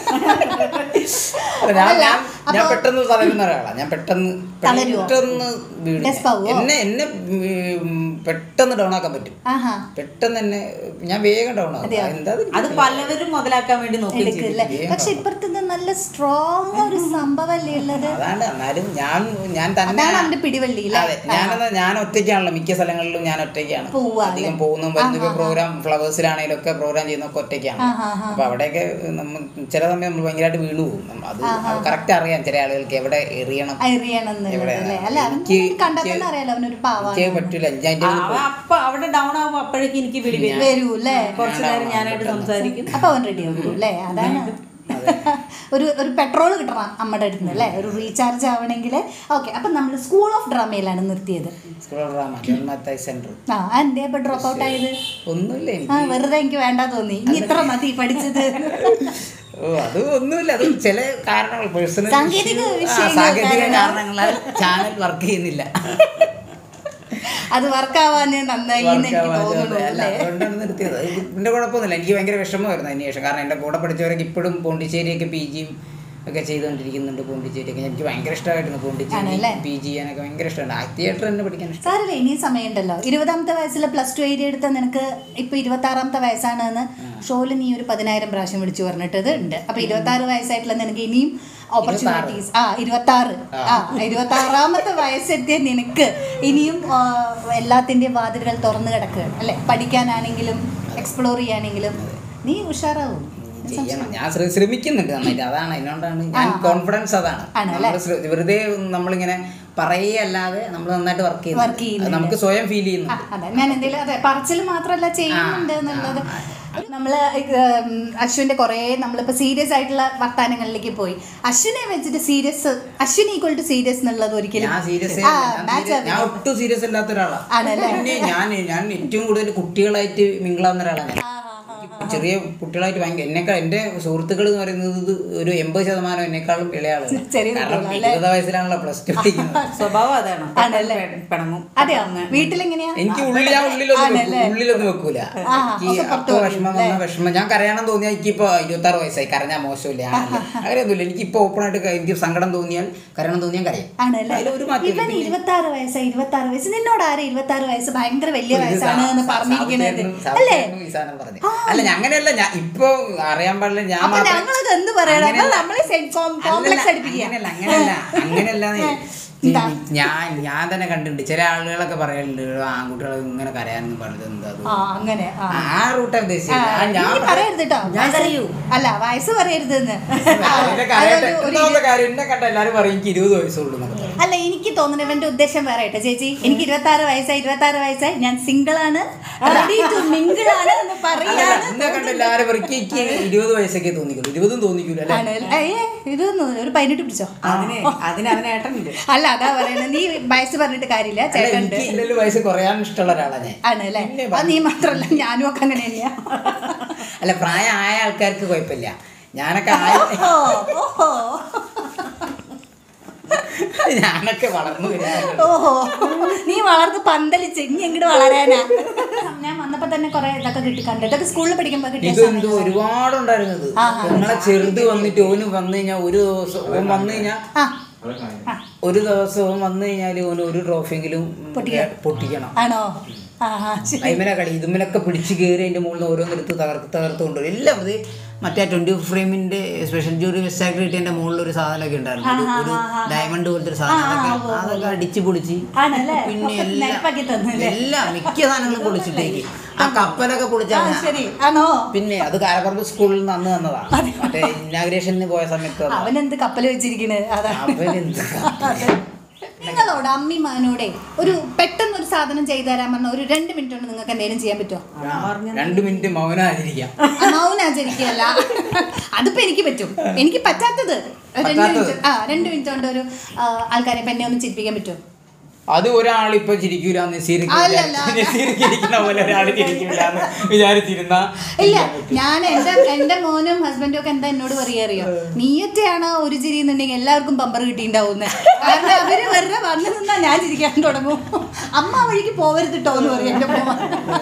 അല്ല, ഞാൻ- ഞാൻ ഞാൻ അപ്പൊ- പെട്ടെന്ന് തളരുന്ന ഒരാളാണ് ഞാൻ പെട്ടെന്ന് തളരുവോ? പെട്ടെന്ന് വീഴും ഞാൻ. Desp ആവുവോ? എന്നെ എന്നെ ഉം, പെട്ടെന്ന് ഡൗൺ ആക്കാൻ പറ്റും ആഹാ പെട്ടെന്ന് തന്നെ ഞാൻ വേഗം ഡൗൺ ആകും അതെയോ? എന്താ അത് പലവരും മുതലാക്കാൻ വേണ്ടി നോക്കുകയും ചെയ്തു എടുക്കില്ലേ പക്ഷെ ഇപ്പുറത്ത് ഇത് നല്ല സ്ട്രോങ് ഒരു സംഭവമല്ലേ ഉള്ളത് അതാണ് എന്നാലും ഞാൻ ഞാൻ തന്നെ അതാണ് അവന്റെ പിടിവള്ളി അല്ലേ? അതെ ഞാനെന്നാ ഞാൻ ഒറ്റയ്ക്കാണല്ലോ മിക്ക സ്ഥലങ്ങളിലും ഞാൻ ഒറ്റയ്ക്കാണ് പോവാ അധികം പോകുന്നു വരുന്ന പ്രോഗ്രാം ഫ്ലവേഴ്സിലാണെങ്കിലും ഒക്കെ പ്രോഗ്രാം ചെയ്യുന്നൊക്കെ ഒറ്റയ്ക്കാണ് അപ്പൊ അവിടെയൊക്കെ നമ്മൾ ചില സമയം നമ്മൾ ഭയങ്കരമായിട്ട് വീണു പോകും നമ്മ- അത് കറക്റ്റ് അറിയാം ചില ആളുകൾക്ക് എവിടെ എറിയണം അറിയണമെന്നുള്ളത് എവിടെ? അല്ലേ അല്ല അവൻ എനിക്ക് കണ്ടാൽ തന്നെ എനിക്ക് അറിയാലോ അവനൊരു എനിക്ക് പാവാണ് പറ്റൂല ഞാൻ ആ, അവൻ അപ്പൊ അവിടെ ഡൗൺ ആവുമ്പോ അപ്പോഴേക്കും എനിക്ക് വിളി വരും വരൂ അല്ലേ കുറച്ചു നേരം ഞാനായിട്ട് സംസാരിക്കും അപ്പൊ അവൻ റെഡി ആകും അല്ലേ അതാണ് ഒരു ഒരു പെട്രോൾ കിട്ടണം അമ്മയുടെ അടുത്ത് നിന്ന് അല്ലേ ഒരു റീചാർജ് ആവണമെങ്കിൽ ഓക്കെ അപ്പം നമ്മൾ സ്കൂൾ ഓഫ് ഡ്രാമയിലാണ് നിർത്തിയത് സ്കൂൾ ഡ്രാമ ജന്മത്തായി സെന്റർ ആ എന്തേ ഇപ്പം ഡ്രോപ്പ് ഔട്ട് ആയത് ഒന്നുമില്ല ആ എനിക്ക് വെറുതെ എനിക്ക് വേണ്ട തോന്നി ഇനി ഇത്ര മതി പഠിച്ചത് ഓ അത് ഒന്നുമില്ല അത് ചില കാരണങ്ങൾ പേഴ്സണൽ സാങ്കേതിക വിഷയങ്ങൾ സാങ്കേതിക കാരണം. കാരണങ്ങളാൽ ചാനൽ വർക്ക് ചെയ്യുന്നില്ല അത് വർക്കാവാന് നന്നായി എന്ന് എനിക്ക് Work ആവാതെ തോന്നുന്നു അല്ല, അല്ലേ അതുകൊണ്ടാണ് നിർത്തിയത് അത് എന്റെ കുഴപ്പമൊന്നുമില്ല എനിക്ക് ഭയങ്കര വിഷമമായിരുന്നു അതിന് ശേഷം കാരണം എൻ്റെ കൂടെ പഠിച്ചവരൊക്കെ ഇപ്പോഴും പോണ്ടിച്ചേരിയൊക്കെ പി ജിയും ഒക്കെ ചെയ്തുകൊണ്ടിരിക്കുന്നുണ്ട് പോണ്ടിച്ചേരിയൊക്കെ എനിക്ക് ഭയങ്കര ഇഷ്ടമായിരുന്നു പോണ്ടിച്ചേരി ആണല്ലേ? പി ജി ചെയ്യാനൊക്കെ ഭയങ്കര ഇഷ്ടമാണ് ആ തിയേറ്റർ തന്നെ പഠിക്കാൻ ഇഷ്ടം സാറില്ല ഇനിയും സമയമുണ്ടല്ലോ ഇരുപതാമത്തെ വയസ്സിൽ പ്ലസ് ടു എഴുതി എടുത്ത നിനക്ക് ഇപ്പൊ ഇരുപത്തി ആറാമത്തെ വയസ്സാണെന്ന് ഷോയിൽ നീ ഒരു പതിനായിരം പ്രാവശ്യം വിളിച്ചു പറഞ്ഞിട്ടത് ഉണ്ട് അപ്പൊ ഇരുപത്തി ആറ് വയസ്സായിട്ടുള്ള നിനക്ക് ഇനിയും ഓപ്പർച്യൂണിറ്റീസ് ആ ഇരുപത്തി ആറ് ആ ഇരുപത്തി ആറാമത്തെ വയസ്സെത്തിയ നിനക്ക് ഇനിയും ആ, എല്ലാത്തിന്റെയും വാതിലുകൾ തുറന്നു കിടക്കുകയാണ് അല്ലെ പഠിക്കാനാണെങ്കിലും എക്സ്പ്ലോർ ചെയ്യാനെങ്കിലും നീ ഉഷാറാവും ചെയ്യണം ഞാൻ ശ്ര- ശ്രമിക്കുന്നുണ്ട് നന്നായിട്ട് അതാണ് അതിനോണ്ടാണ് ഞാൻ കോൺഫിഡൻസ് അതാണ് ആണല്ലേ? നമ്മള് ശ്ര- വെറുതെ നമ്മളിങ്ങനെ പറയുകയല്ലാതെ നമ്മൾ നന്നായിട്ട് വർക്ക് Work ചെയ്യുന്നു ചെയ്യുന്നുണ്ട്. നമുക്ക് സ്വയം ഫീൽ ആ, ചെയ്യുന്നു അതെ ഞാൻ എന്തെങ്കിലും അതെ പറച്ചിൽ മാത്രമല്ല ചെയ്യുന്നുണ്ട് ആ, എന്നുള്ളത് ആ, നമ്മള് ഉം, അശ്വിന്റെ കുറെ നമ്മളിപ്പോ സീരിയസ് ആയിട്ടുള്ള വർത്താനങ്ങളിലേക്ക് പോയി അശ്വിനെ വെച്ചിട്ട് serious Ashwin equal to serious എന്നുള്ളത് ഒരിക്കലും ഞാൻ സീരിയസ് ആ, match ഞാൻ ആവില്ല. ഒട്ടും സീരിയസ് അല്ലാത്ത ഒരാളാണ് ആണല്ലേ? പിന്നെ ഞാൻ ഞാൻ ഏറ്റവും കൂടുതൽ കുട്ടികളായിട്ട് മിങ്കിളാവുന്ന ഒരാളാണ് ഞാൻ. ചെറിയ കുട്ടികളായിട്ട് ഭയങ്കര എന്നെക്കാൾ എൻ്റെ സുഹൃത്തുക്കൾ എന്ന് പറയുന്നത് ഇത് ഒരു എൺപത് ശതമാനം എന്നെക്കാളും ഇളയ ആളുകൾ ചെറിയ കാരണം കുട്ടികളല്ലേ? ഇരുപത് വയസ്സിലാണല്ലോ പ്ലസ് ടു പഠിക്കുന്നത് സ്വഭാവം അതാണ് ആണല്ലേ? പിണങ്ങും അതെയോ വീട്ടിലെങ്ങനെയാ എനിക്ക് ഉള്ളിൽ ഞാൻ ഉള്ളിലൊന്നും ആണല്ലേ? വെക്കൂ- ഉള്ളിലൊന്നും വെക്കൂല ആ, എനിക്ക് ഒക്കെ പുറത്ത് അപ്പൊ വിഷമം വെക്കും, വന്ന വിഷമം ഞാൻ കരയണം തോന്നിയാൽ എനിക്കിപ്പോ ഇരുപത്തി ആറ് വയസ്സായി കരഞ്ഞാൽ മോശമില്ല ആണല്ലേ അങ്ങനെയൊന്നുമില്ല എനിക്കിപ്പോ ഓപ്പൺ ആയിട്ട് ക- എനിക്ക് സങ്കടം തോന്നിയാൽ കരയണം തോന്നിയാൽ കരയും ആണല്ലേ അതിലൊരു മാറ്റമില്ല. ഇവൻ പിന്നെ- ഇരുപത്തി ആറ് വയസ്സായി ഇരുപത്തി ആറ് വയസ്സ് നിന്നോട് ആരെ ഇരുപത്തി ആറ് വയസ്സ് ഭയങ്കര വലിയ ഇത് വയസ്സാണ് സാ- എന്ന് സാ- പറഞ്ഞിരിക്കുന്നത് സാബുചേട്ടനും- അല്ലേ സാബുചേട്ടനും ഈ സാധനം പറഞ്ഞു. അല്ല ഞാൻ അങ്ങനെയല്ല ഞാൻ ഇപ്പൊ അറിയാൻ പാടില്ല ഞാൻ അപ്പൊ മാത്രം- ഞങ്ങളത് എന്ത് പറയണം അങ്ങനെയല്ല. നമ്മളെ കോംപ്ലക്സ് അല്ലല്ല, അടിപ്പിക്കുക അങ്ങനെയല്ല അങ്ങനെയല്ല അങ്ങനെയല്ല എന്താ? ഞാൻ ഞാൻ തന്നെ കണ്ടിട്ടുണ്ട് ചില ആളുകളൊക്കെ പറയലുണ്ട് ആൺകുട്ടികൾ ഇങ്ങനെ കരയാനൊന്നും പറഞ്ഞത് എന്താ അത്? ആ അങ്ങനെ ആ ആ റൂട്ടാ ഉദ്ദേശിച്ചത് ആ, ആ, ഞാൻ നീ പറയരുത് കേട്ടോ ഞാൻ കരയൂ. അല്ല വയസ്സ് പറയരുത് എന്ന് അതിന്റെ കരയട്ടെ. ഒന്നാമത്തെ കാര്യം എന്നെ കണ്ട എല്ലാരും പറയും എനിക്ക് ഇരുപത് വയസ്സുള്ളൂ എന്നൊക്കെ പറയും. അല്ല എനിക്ക് തോന്നുന്നു ഇവന്റെ ഉദ്ദേശം വേറെ കേട്ടോ ചേച്ചി എനിക്ക് ഇരുപത്തി ആറ് വയസ്സായി ഇരുപത്തി ആറ് വയസ്സായി ഞാൻ സിംഗിൾ ആണ് റെഡി ടു മിങ്കിൾ ആണ് എന്ന് അല്ലല്ല, പറയാണ് എന്നെ കണ്ട എല്ലാരും പറയും എനിക്ക് ഇരുപത് വയസ്സൊക്കെ തോന്നിക്കുള്ളൂ ഇരുപതും തോന്നിക്കൂല അല്ലേ ആണ് അല്ലേ? ഏയ്, ഇതൊന്നും ഒരു പതിനെട്ട് പിടിച്ചോ അതിന് അതിന് അവനേട്ടനുണ്ട് അല്ല അതാ പറയുന്നത് നീ വയസ്സ് പറഞ്ഞിട്ട് കാര്യമില്ല അല്ല, ചേട്ടനുണ്ട് എനിക്ക് ഇല്ലല്ലോ വയസ്സ് കുറയാൻ ഇഷ്ടമുള്ള ഒരാളാണ് ഞാൻ ആണ് അല്ലേ പിന്നെ അത് നീ മാത്രല്ല ഞാനും ഒക്കെ അങ്ങനെ തന്നെയാ അല്ല പ്രായമായ ആൾക്കാർക്ക് കുഴപ്പമില്ല ഞാനൊക്കെ ആയ ഓഹോ ഞാനൊക്കെ വളർന്നു വരാറുണ്ട്. ഓഹോ നീ വളർന്ന് പന്തലിച്ച് ഇനി എങ്ങോട്ട് വളരാനാ ഞാൻ വന്നപ്പോ തന്നെ കൊറേ ഇതൊക്കെ കിട്ടി കണ്ടു ഇതൊക്കെ സ്കൂളിൽ പഠിക്കുമ്പോ കിട്ടിയ ഇതെന്തോ ഒരുപാടുണ്ടായിരുന്നത് ആ, ആ. നിങ്ങളെ ചെറുത് വന്നിട്ട് ഓന് വന്നു കഴിഞ്ഞാൽ ഒരു ദിവസം ഓൻ വന്നു കഴിഞ്ഞാൽ ആ ആ, ഒരു ദിവസം ഓൻ വന്നു കഴിഞ്ഞാൽ ഓന് ഒരു ട്രോഫിയെങ്കിലും പൊട്ടിക്കണം. പൊട്ടിക്കണം ആണോ ആ ആ, ശരി അയിമനെ കളി ഇതുമലൊക്കെ പിടിച്ച് കയറി അതിന്റെ മുകളിൽ നിന്ന് ഓരോന്നെടുത്ത് തകർത്ത് തകർത്ത് കൊണ്ടുവരും എല്ലാം അത് മറ്റേ ട്വന്റി ഫ്രെയിമിന്റെ സ്പെഷ്യൽ ജൂറി വെസ്റ്റ് ആക്ടിവിറ്റിന്റെ മുകളിൽ ഒരു സാധനമൊക്കെ ഉണ്ടായിരുന്നു ഒരു- ഒരു ഡയമണ്ട് പോലത്തെ ഒരു സാധനം അതൊക്കെ അതൊക്കെ അടിച്ച് പൊളിച്ച് ആണല്ലേ? പിന്നെ എല്ലാം നെരപ്പാക്കി തന്നു അല്ലേ? എല്ലാം മിക്ക സാധനങ്ങളും പൊളിച്ചിട്ടേക്ക് ആ കപ്പലൊക്കെ ആ പൊളിച്ചാൽ ശരി ആണോ പിന്നെ അത് കാരപ്പറമ്പ് സ്കൂളിൽ നിന്ന് അന്ന് തന്നതാണ് മറ്റേ ഇന്നാഗ്രേഷന് പോയ സമയത്ത് തന്നതാ. അവനെന്ത് കപ്പൽ വെച്ചിരിക്കണേ അതാ അവനെന്ത് അതെ. നിങ്ങളോട് അമ്മിമാനോടെ ഒരു പെട്ടെന്ന് ഒരു സാധനം ചെയ്തു തരാൻ പറഞ്ഞ ഒരു രണ്ട് മിനിറ്റ് കൊണ്ട് നിങ്ങൾക്ക് എന്തെങ്കിലും ചെയ്യാൻ പറ്റുമോ ആ, രണ്ട് മിനിറ്റ് മൗനായിരിക്കാം ആ, മൗനാചരിക്കല്ല അതിപ്പോ എനിക്ക് പറ്റും എനിക്ക് പറ്റാത്തത് ഒരു രണ്ട് പറ്റാത്തത്? മിനിറ്റ് ആ രണ്ട് മിനിറ്റ് കൊണ്ട് ഒരു ആ, ആൾക്കാരെ ഇപ്പൊ എന്നെ ഒന്ന് ചിരിപ്പിക്കാൻ പറ്റുമോ അത് ഒരാൾ ഇപ്പൊ ചിരിക്കൂല അല്ലല്ല. ചിരിക്കുന്ന പോലെ ഒരാൾ ചിരിക്കൂല വിചാരിച്ചിരുന്ന ഇല്ല ഞാൻ എന്റെ എന്റെ മോനും ഹസ്ബൻഡും ഒക്കെ എന്താ എന്നോട് പറയാ അറിയോ നീയൊറ്റയാണ് ഒരു ചിരി എന്നുണ്ടെങ്കിൽ എല്ലാവർക്കും ബമ്പർ കിട്ടിയിട്ടുണ്ടാവുന്നത് കാരണം അവര് വെറുതെ വന്നു നിന്നാ ഞാൻ ചിരിക്കാൻ തുടങ്ങും അമ്മ ആ വഴിക്ക് പോവരുത് കേട്ടോ എന്ന് പറയും എന്റെ മോൻ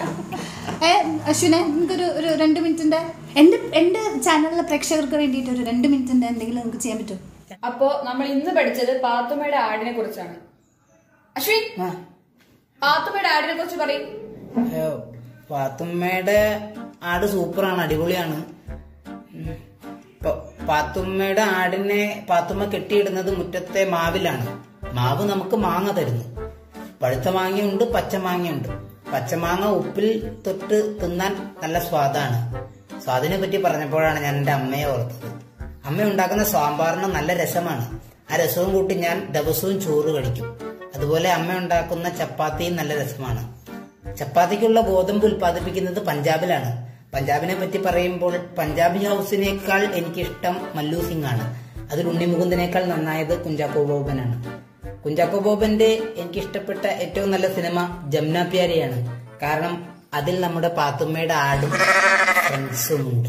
ഏ അശ്വിനെ നിങ്ങൾക്കൊരു ഒരു രണ്ട് മിനിറ്റിന്റെ എന്റെ എന്റെ ചാനലിലെ പ്രേക്ഷകർക്ക് വേണ്ടിയിട്ട് ഒരു രണ്ട് മിനിറ്റിന്റെ എന്തെങ്കിലും നിങ്ങൾക്ക് ചെയ്യാൻ പറ്റുമോ അപ്പോ നമ്മൾ ഇന്ന് പഠിച്ചത് പാത്തുമ്മയുടെ ആടിനെ കുറിച്ചാണ് അശ്വിൻ പാത്തുമ്മയുടെ ആടിനെ കുറിച്ച് പറയും അയ്യോ, പാത്തുമ്മയുടെ ആട് സൂപ്പറാണ് അടിപൊളിയാണ് ഉം. ഇപ്പൊ പാത്തുമ്മയുടെ ആടിനെ പാത്തുമ്മ കെട്ടിയിടുന്നത് മുറ്റത്തെ മാവിലാണ് മാവ് നമുക്ക് മാങ്ങ തരുന്നു പഴുത്ത മാങ്ങയുണ്ട് പച്ച മാങ്ങയുണ്ട് പച്ചമാങ്ങ ഉപ്പിൽ തൊട്ട് തിന്നാൻ നല്ല സ്വാദാണ് സ്വാദിനെ പറ്റി പറഞ്ഞപ്പോഴാണ് ഞാൻ എൻ്റെ അമ്മയെ ഓർത്തത് അമ്മ ഉണ്ടാക്കുന്ന സാമ്പാറിന് നല്ല രസമാണ് ആ രസവും കൂട്ടി ഞാൻ ദിവസവും ചോറ് കഴിക്കും അതുപോലെ അമ്മ ഉണ്ടാക്കുന്ന ചപ്പാത്തിയും നല്ല രസമാണ് ചപ്പാത്തിക്കുള്ള ഗോതമ്പ് ഉൽപ്പാദിപ്പിക്കുന്നത് പഞ്ചാബിലാണ് പഞ്ചാബിനെ പറ്റി പറയുമ്പോൾ പഞ്ചാബി ഹൗസിനേക്കാൾ എനിക്കിഷ്ടം മല്ലു സിംഗ് ആണ് അതിൽ ഉണ്ണിമുകുന്ദനേക്കാൾ നന്നായത് കുഞ്ചാക്കോ ബോബനാണ് കുഞ്ചാക്കോ ബോബന്റെ എനിക്കിഷ്ടപ്പെട്ട ഏറ്റവും നല്ല സിനിമ ജമുന പ്യാരിയാണ് കാരണം അതിൽ നമ്മുടെ പാത്തുമ്മയുടെ ആടും ഫ്രണ്ട്സും ഉണ്ട്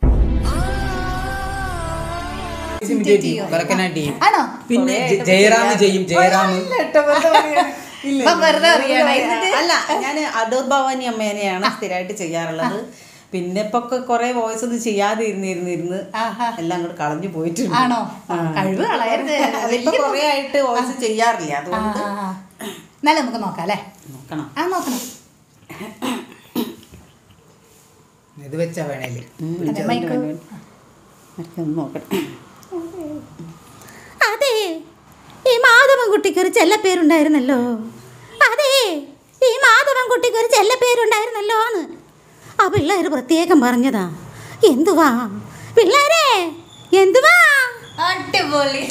ആണോ പിന്നെ ജ- ജയറാം ചെയ്യും ജയറാം ഇപ്പം വെറുതെ അറിയണേ അല്ല ഞാൻ അടൂർ ഭവാനി അമ്മേനെയാണ് സ്ഥിരമായിട്ട് ചെയ്യാറുള്ളത് പിന്നെ ഇപ്പൊ കുറെ വോയിസ് ഒന്നും ചെയ്യാതെ ഇരുന്നിരുന്നിരുന്ന് ആഹാ. എല്ലാം അങ്ങോട്ട് കളഞ്ഞു പോയിട്ടുണ്ട് ആണോ കഴിവ് കളയരുത് അതിപ്പോ കുറെ ആയിട്ട് വോയിസ് ചെയ്യാറില്ല ആ, അതുകൊണ്ട് ആ, ആ. എന്നാലും നമുക്ക് നോക്കാം അല്ലേ നോക്കണം ആ നോക്കണം ഇത് വെച്ചാ വേണേല് അതെ, മൈക്ക് ഒന്ന് നോക്കട്ടെ അതെ ഈ മാധവൻകുട്ടിക്ക് ഒരു ചെല്ലപ്പേരുണ്ടായിരുന്നല്ലോ അതെ ഈ മാധവൻകുട്ടിക്ക് ഒരു ചെല്ലപ്പേരുണ്ടായിരുന്നല്ലോ എന്ന് ആ പിള്ളേർ പ്രത്യേകം പറഞ്ഞതാ എന്തുവാ പിള്ളേരെ എന്തുവാ അടിപൊളി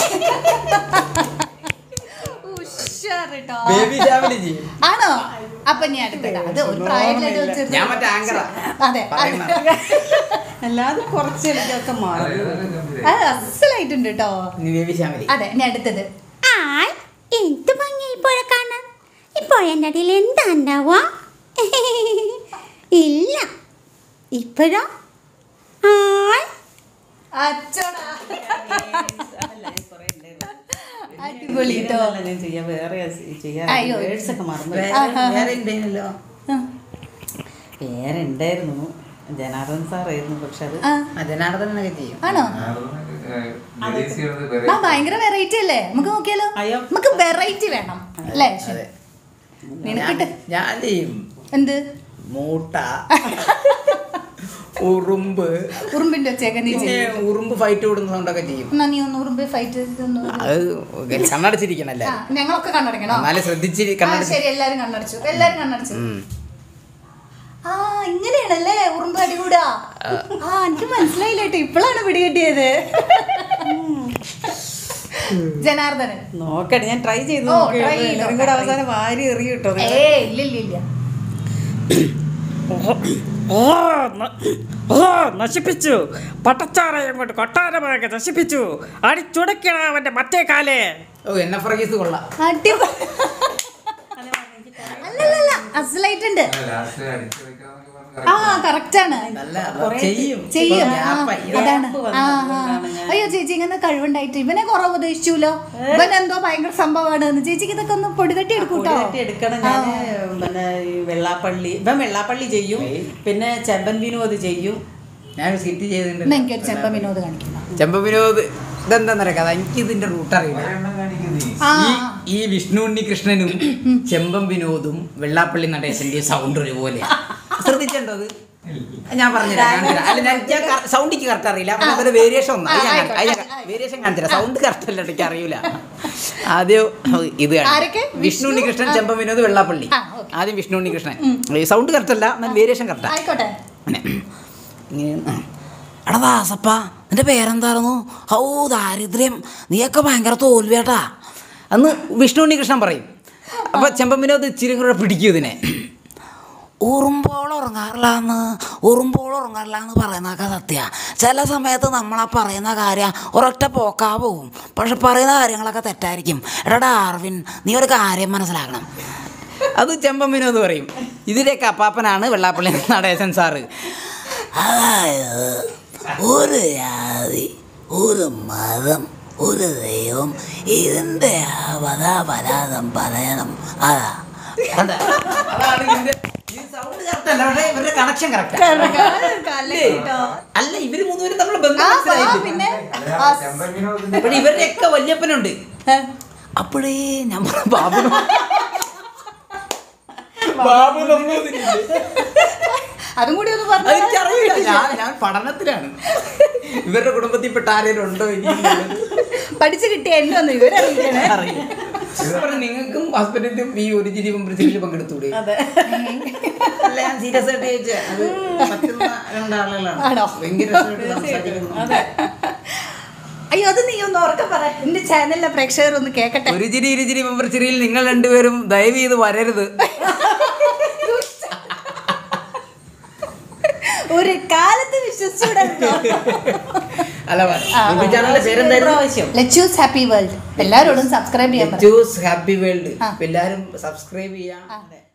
ഉഷാറിട്ടോ ബേബി ഷാവലി ചെയ്യും ആണോ അപ്പൊ ഞാൻ അടുത്തത് അത് ഒരു പ്രായത്തിലായിട്ട് വെച്ചിരുന്നു. ഞാൻ മറ്റേ ആങ്കറാ അതെ പറയുന്ന. അല്ലാതെ കുറച്ച് എനിക്കൊക്കെ മാറി അത് അസലായിട്ടുണ്ട് കേട്ടോ ഇനി ബേബി ഷാവലി അതെ ഞാൻ അടുത്തത് ആയ് എന്ത് ഭംഗി ഇപ്പോഴെ കാണാൻ ഇപ്പോഴെൻ്റെ അടിയിൽ എന്താ ഉണ്ടാവുക ഇല്ല ഇപ്പോഴോ ആയ് അച്ചോടാ അടിപൊളി കേട്ടോ ഇതൊന്നല്ല ഞാൻ ചെയ്യാ വേറെ ചെയ്യാ അയ്യോ. വേർഡ്സ് ഒക്കെ മറന്നു വേറെ വേറെ ഉണ്ടല്ലോ വേറെ ഉണ്ടായിരുന്നു ജനാർദ്ദൻ സാറായിരുന്നു പക്ഷെ അത് ആ ജനാർദ്ദനൊക്കെ ചെയ്യും ആണോ വെറൈറ്റി ആ ഭയങ്കര വെറൈറ്റി അല്ലേ നമുക്ക് നോക്കിയാലോ അയ്യോ. നമുക്ക് വെറൈറ്റി വേണം അല്ലേ അതെ നിനക്കിട്ട് ഞാൻ- ഞാൻ ചെയ്യും എന്ത് മൂട്ട ഉറുമ്പ് ഉറുമ്പിന്റെ ഒച്ചയൊക്കെ നീ പിന്നെ ചെയ്യും ഉറുമ്പ് ഫൈറ്റ് കൂടുന്ന സൗണ്ടൊക്കെ ചെയ്യും എന്നാ നീ ഒന്ന് ഉറുമ്പ് ഫൈറ്റ് അത് കണ്ണടച്ചിരിക്കണല്ലേ ആ ഞങ്ങളൊക്കെ കണ്ണടക്കണോ എന്നാലും ശ്രദ്ധിച്ചിരി ആ കണ്ണടച്ച് ശരി എല്ലാരും കണ്ണടച്ചു എല്ലാരും കണ്ണടച്ചു ആ ഇങ്ങനെയാണല്ലേ ഉറുമ്പ് അടികൂടാ ആ എനിക്ക് മനസ്സിലായില്ല കേട്ടോ ഇപ്പോഴാണ് പിടികിട്ടിയത് ജനാർദ്ദനൻ നോക്കട്ടെ ഞാൻ ട്രൈ ചെയ്തു ഓ, നോക്കി. try ചെയ്തോ, എല്ലാവരും കൂടെ try അവസാനം വാരി എറിയും കേട്ടോ ഏ ഇല്ല ഇല്ല ഇല്ല ഓ ന- ഓ നശിപ്പിച്ചു പട്ടച്ചാറയും കൊണ്ട് കൊട്ടാരമാകെ നശിപ്പിച്ചു അടിച്ചുടക്കണ അവന്റെ മറ്റേ കാലേ ഓ എന്നെ ഫ്രഗീസ് കൊള്ളാം അടിപൊളി അല്ലല്ല അസലായിട്ടുണ്ട് ലാസ്റ്റ് അടിച്ചു വെക്കാന്നൊക്കെ ആ പറഞ്ഞു കറക്റ്റ് ആണ് നല്ല ചെയ്യും ചെയ്യും ഞാൻ ആ, പയ്യെ- അതാണ് ഗ്യാപ്പ് ആ വന്നത് ആ. കൊണ്ടാണ് ഞാൻ- അയ്യോ ചേച്ചി ഇങ്ങനെ കഴിവുണ്ടായിട്ട് ഇവനെ കുറവ് ഉപദേശിച്ചൂലോ ഇവൻ എന്തോ ഭയങ്കര സംഭവമാണ് എന്ന് ചേച്ചിക്ക് ഇതൊക്കെ ഒന്ന് പൊടിതട്ടി എടുക്കൂട്ടോ പൊടിയായിട്ട് എടുക്കണം ഞാൻ പിന്നെ ഈ വെള്ളാപ്പള്ളി ഇപ്പം വെള്ളാപ്പള്ളി ചെയ്യും പിന്നെ ചെമ്പൻ വിനോദ് ചെയ്യും ഞാൻ സ്കിറ്റ് ചെയ്തിട്ടുണ്ട് എന്നാ എനിക്കൊരു ചെമ്പ വിനോദ് കാണിക്കണം ചെമ്പ വിനോദ് ഇതെന്താ കഥ എനിക്ക് ഇതിന്റെ റൂട്ട് അറിയില്ല ഒരെണ്ണം കാണിക്കുന്നേ ആ ഈ ഈ വിഷ്ണു ഉണ്ണികൃഷ്ണനും ചെമ്പം വിനോദും വെള്ളാപ്പള്ളി നടേശന്റെ സൗണ്ട് ഒരുപോലെ ശ്രദ്ധിച്ചിട്ടുണ്ടോ അത് ഞാൻ പറഞ്ഞുതരാം കാണിച്ചുതരാം. അല്ല ഞാൻ സൗണ്ടിക്ക് കറക്റ്റ് അറിയില്ല അപ്പൊ അതിന്റെ വേരിയേഷൻ ഒന്ന് വേരിയേഷൻ കാണിച്ചില്ല സൗണ്ട് കറക്റ്റ് അല്ല എനിക്ക് അറിയില്ല ആദ്യം ഇത് കാണാം. ആരൊക്കെ? വിഷ്ണു ഉണ്ണികൃഷ്ണൻ ചെമ്പം വിനോദ് വെള്ളാപ്പള്ളി ആ, okay. ആദ്യം വിഷ്ണു ഉണ്ണികൃഷ്ണൻ സൗണ്ട് കറക്റ്റ് അല്ല എന്നാൽ വേരിയേഷൻ കറക്റ്റാ ആയിക്കോട്ടെ ഇങ്ങനെ എടാ ദാസപ്പ നിന്റെ പേരെന്തായിരുന്നു ഹൗ ദാരിദ്ര്യം നീയൊക്കെ ഭയങ്കര തോൽവിയാട്ടാ അന്ന് വിഷ്ണു ഉണ്ണികൃഷ്ണൻ പറയും അപ്പൊ ചെമ്പൻ വിനോദ് ഇച്ചിരി കൂടെ പിടിക്കും ഇതിനെ ഉറുമ്പോളം ഉറങ്ങാറില്ലാന്ന് ഉറുമ്പോളം ഉറങ്ങാറില്ലാന്ന് പറയുന്നതൊക്കെ സത്യ ചില സമയത്ത് നമ്മളാ പറയുന്ന കാര്യം ഒരൊറ്റ പോക്കാ പോവും പക്ഷെ പറയുന്ന കാര്യങ്ങളൊക്കെ തെറ്റായിരിക്കും എടാ ആർവിൻ നീ ഒരു കാര്യം മനസ്സിലാക്കണം അത് ചെമ്പൻ വിനോദ് പറയും ഇതിലേക്ക് അപ്പാപ്പനാണ് വെള്ളാപ്പള്ളി നടേശൻ സാറ് അതായത് ഒരു ജാതി ഒരു മതം ഒരു ദൈവം ഇതിൻ്റെ അവതാപരാധം പറയണം അതാ അതാ. അതാണ് ഇതിന്റെ ഈ സൗണ്ട് കറക്റ്റ് അല്ല പക്ഷേ ഇവരുടെ കണക്ഷൻ കറക്റ്റ് അല്ല ഇവര് മൂന്നുപേരും തമ്മിലുള്ള ബന്ധം ആ, മനസ്സിലായില്ലേ? പിന്നെ ചെമ്പൻ വിനോദിന്റെ അപ്പോൾ ഇവരുടെയൊക്കെ വല്യപ്പനുണ്ട് അപ്പോഴേ ഞാൻ പറഞ്ഞ ബാബു ബാബു നമ്പൂതിരില്ലേ? അതും കൂടി ഒന്ന് പറഞ്ഞു അതെനിക്കറിയില്ല ഞാൻ ഞാൻ പഠനത്തിലാണ് ഇവരുടെ കുടുംബത്തിൽപ്പെട്ട ആരെങ്കിലും ഉണ്ടോ ഇനി എന്നുള്ളത് പഠിച്ചു കിട്ടിയ എന്നെ ഒന്ന് ഇവരറിയിക്കണേ അറിയില്ല അപ്പോൾ നിങ്ങൾക്കും ഹസ്ബൻഡിനും ഈ ഒരു ചിരി പമ്പരച്ചിരിയിൽ പങ്കെടുത്തൂടെ അല്ല ഞാൻ സീരിയസ് ആയിട്ട് ചോദിച്ചേ അത് പറ്റുന്ന രണ്ടാളുകളാണ് ആണോ? ഭയങ്കര രസമായിട്ട് സംസാരിക്കുന്നു അയ്യോ അത് നീ ഒന്ന് ഉറക്കെ പറ എന്റെ ചാനലിലെ പ്രേക്ഷകർ ഒന്ന് കേക്കട്ടെ ഒരു ചിരി ഇരു ചിരി പമ്പരച്ചിരിയിൽ നിങ്ങൾ രണ്ടുപേരും ദയവ് ചെയ്ത് വരരുത് ഒരു കാലത്ത് വിശ്വസിച്ചൂടെ അല്ല യൂട്യൂബ് ചാനലിന്റെ പേരെന്തായിരുന്നു പ്രാവശ്യം ലെച്ചൂസ് ഹാപ്പി വേൾഡ് എല്ലാവരോടും സബ്സ്ക്രൈബ് ചെയ്യാൻ പറ ജ്യൂസ് ഹാപ്പി വേൾഡ് എല്ലാവരും സബ്സ്ക്രൈബ് ചെയ്യാം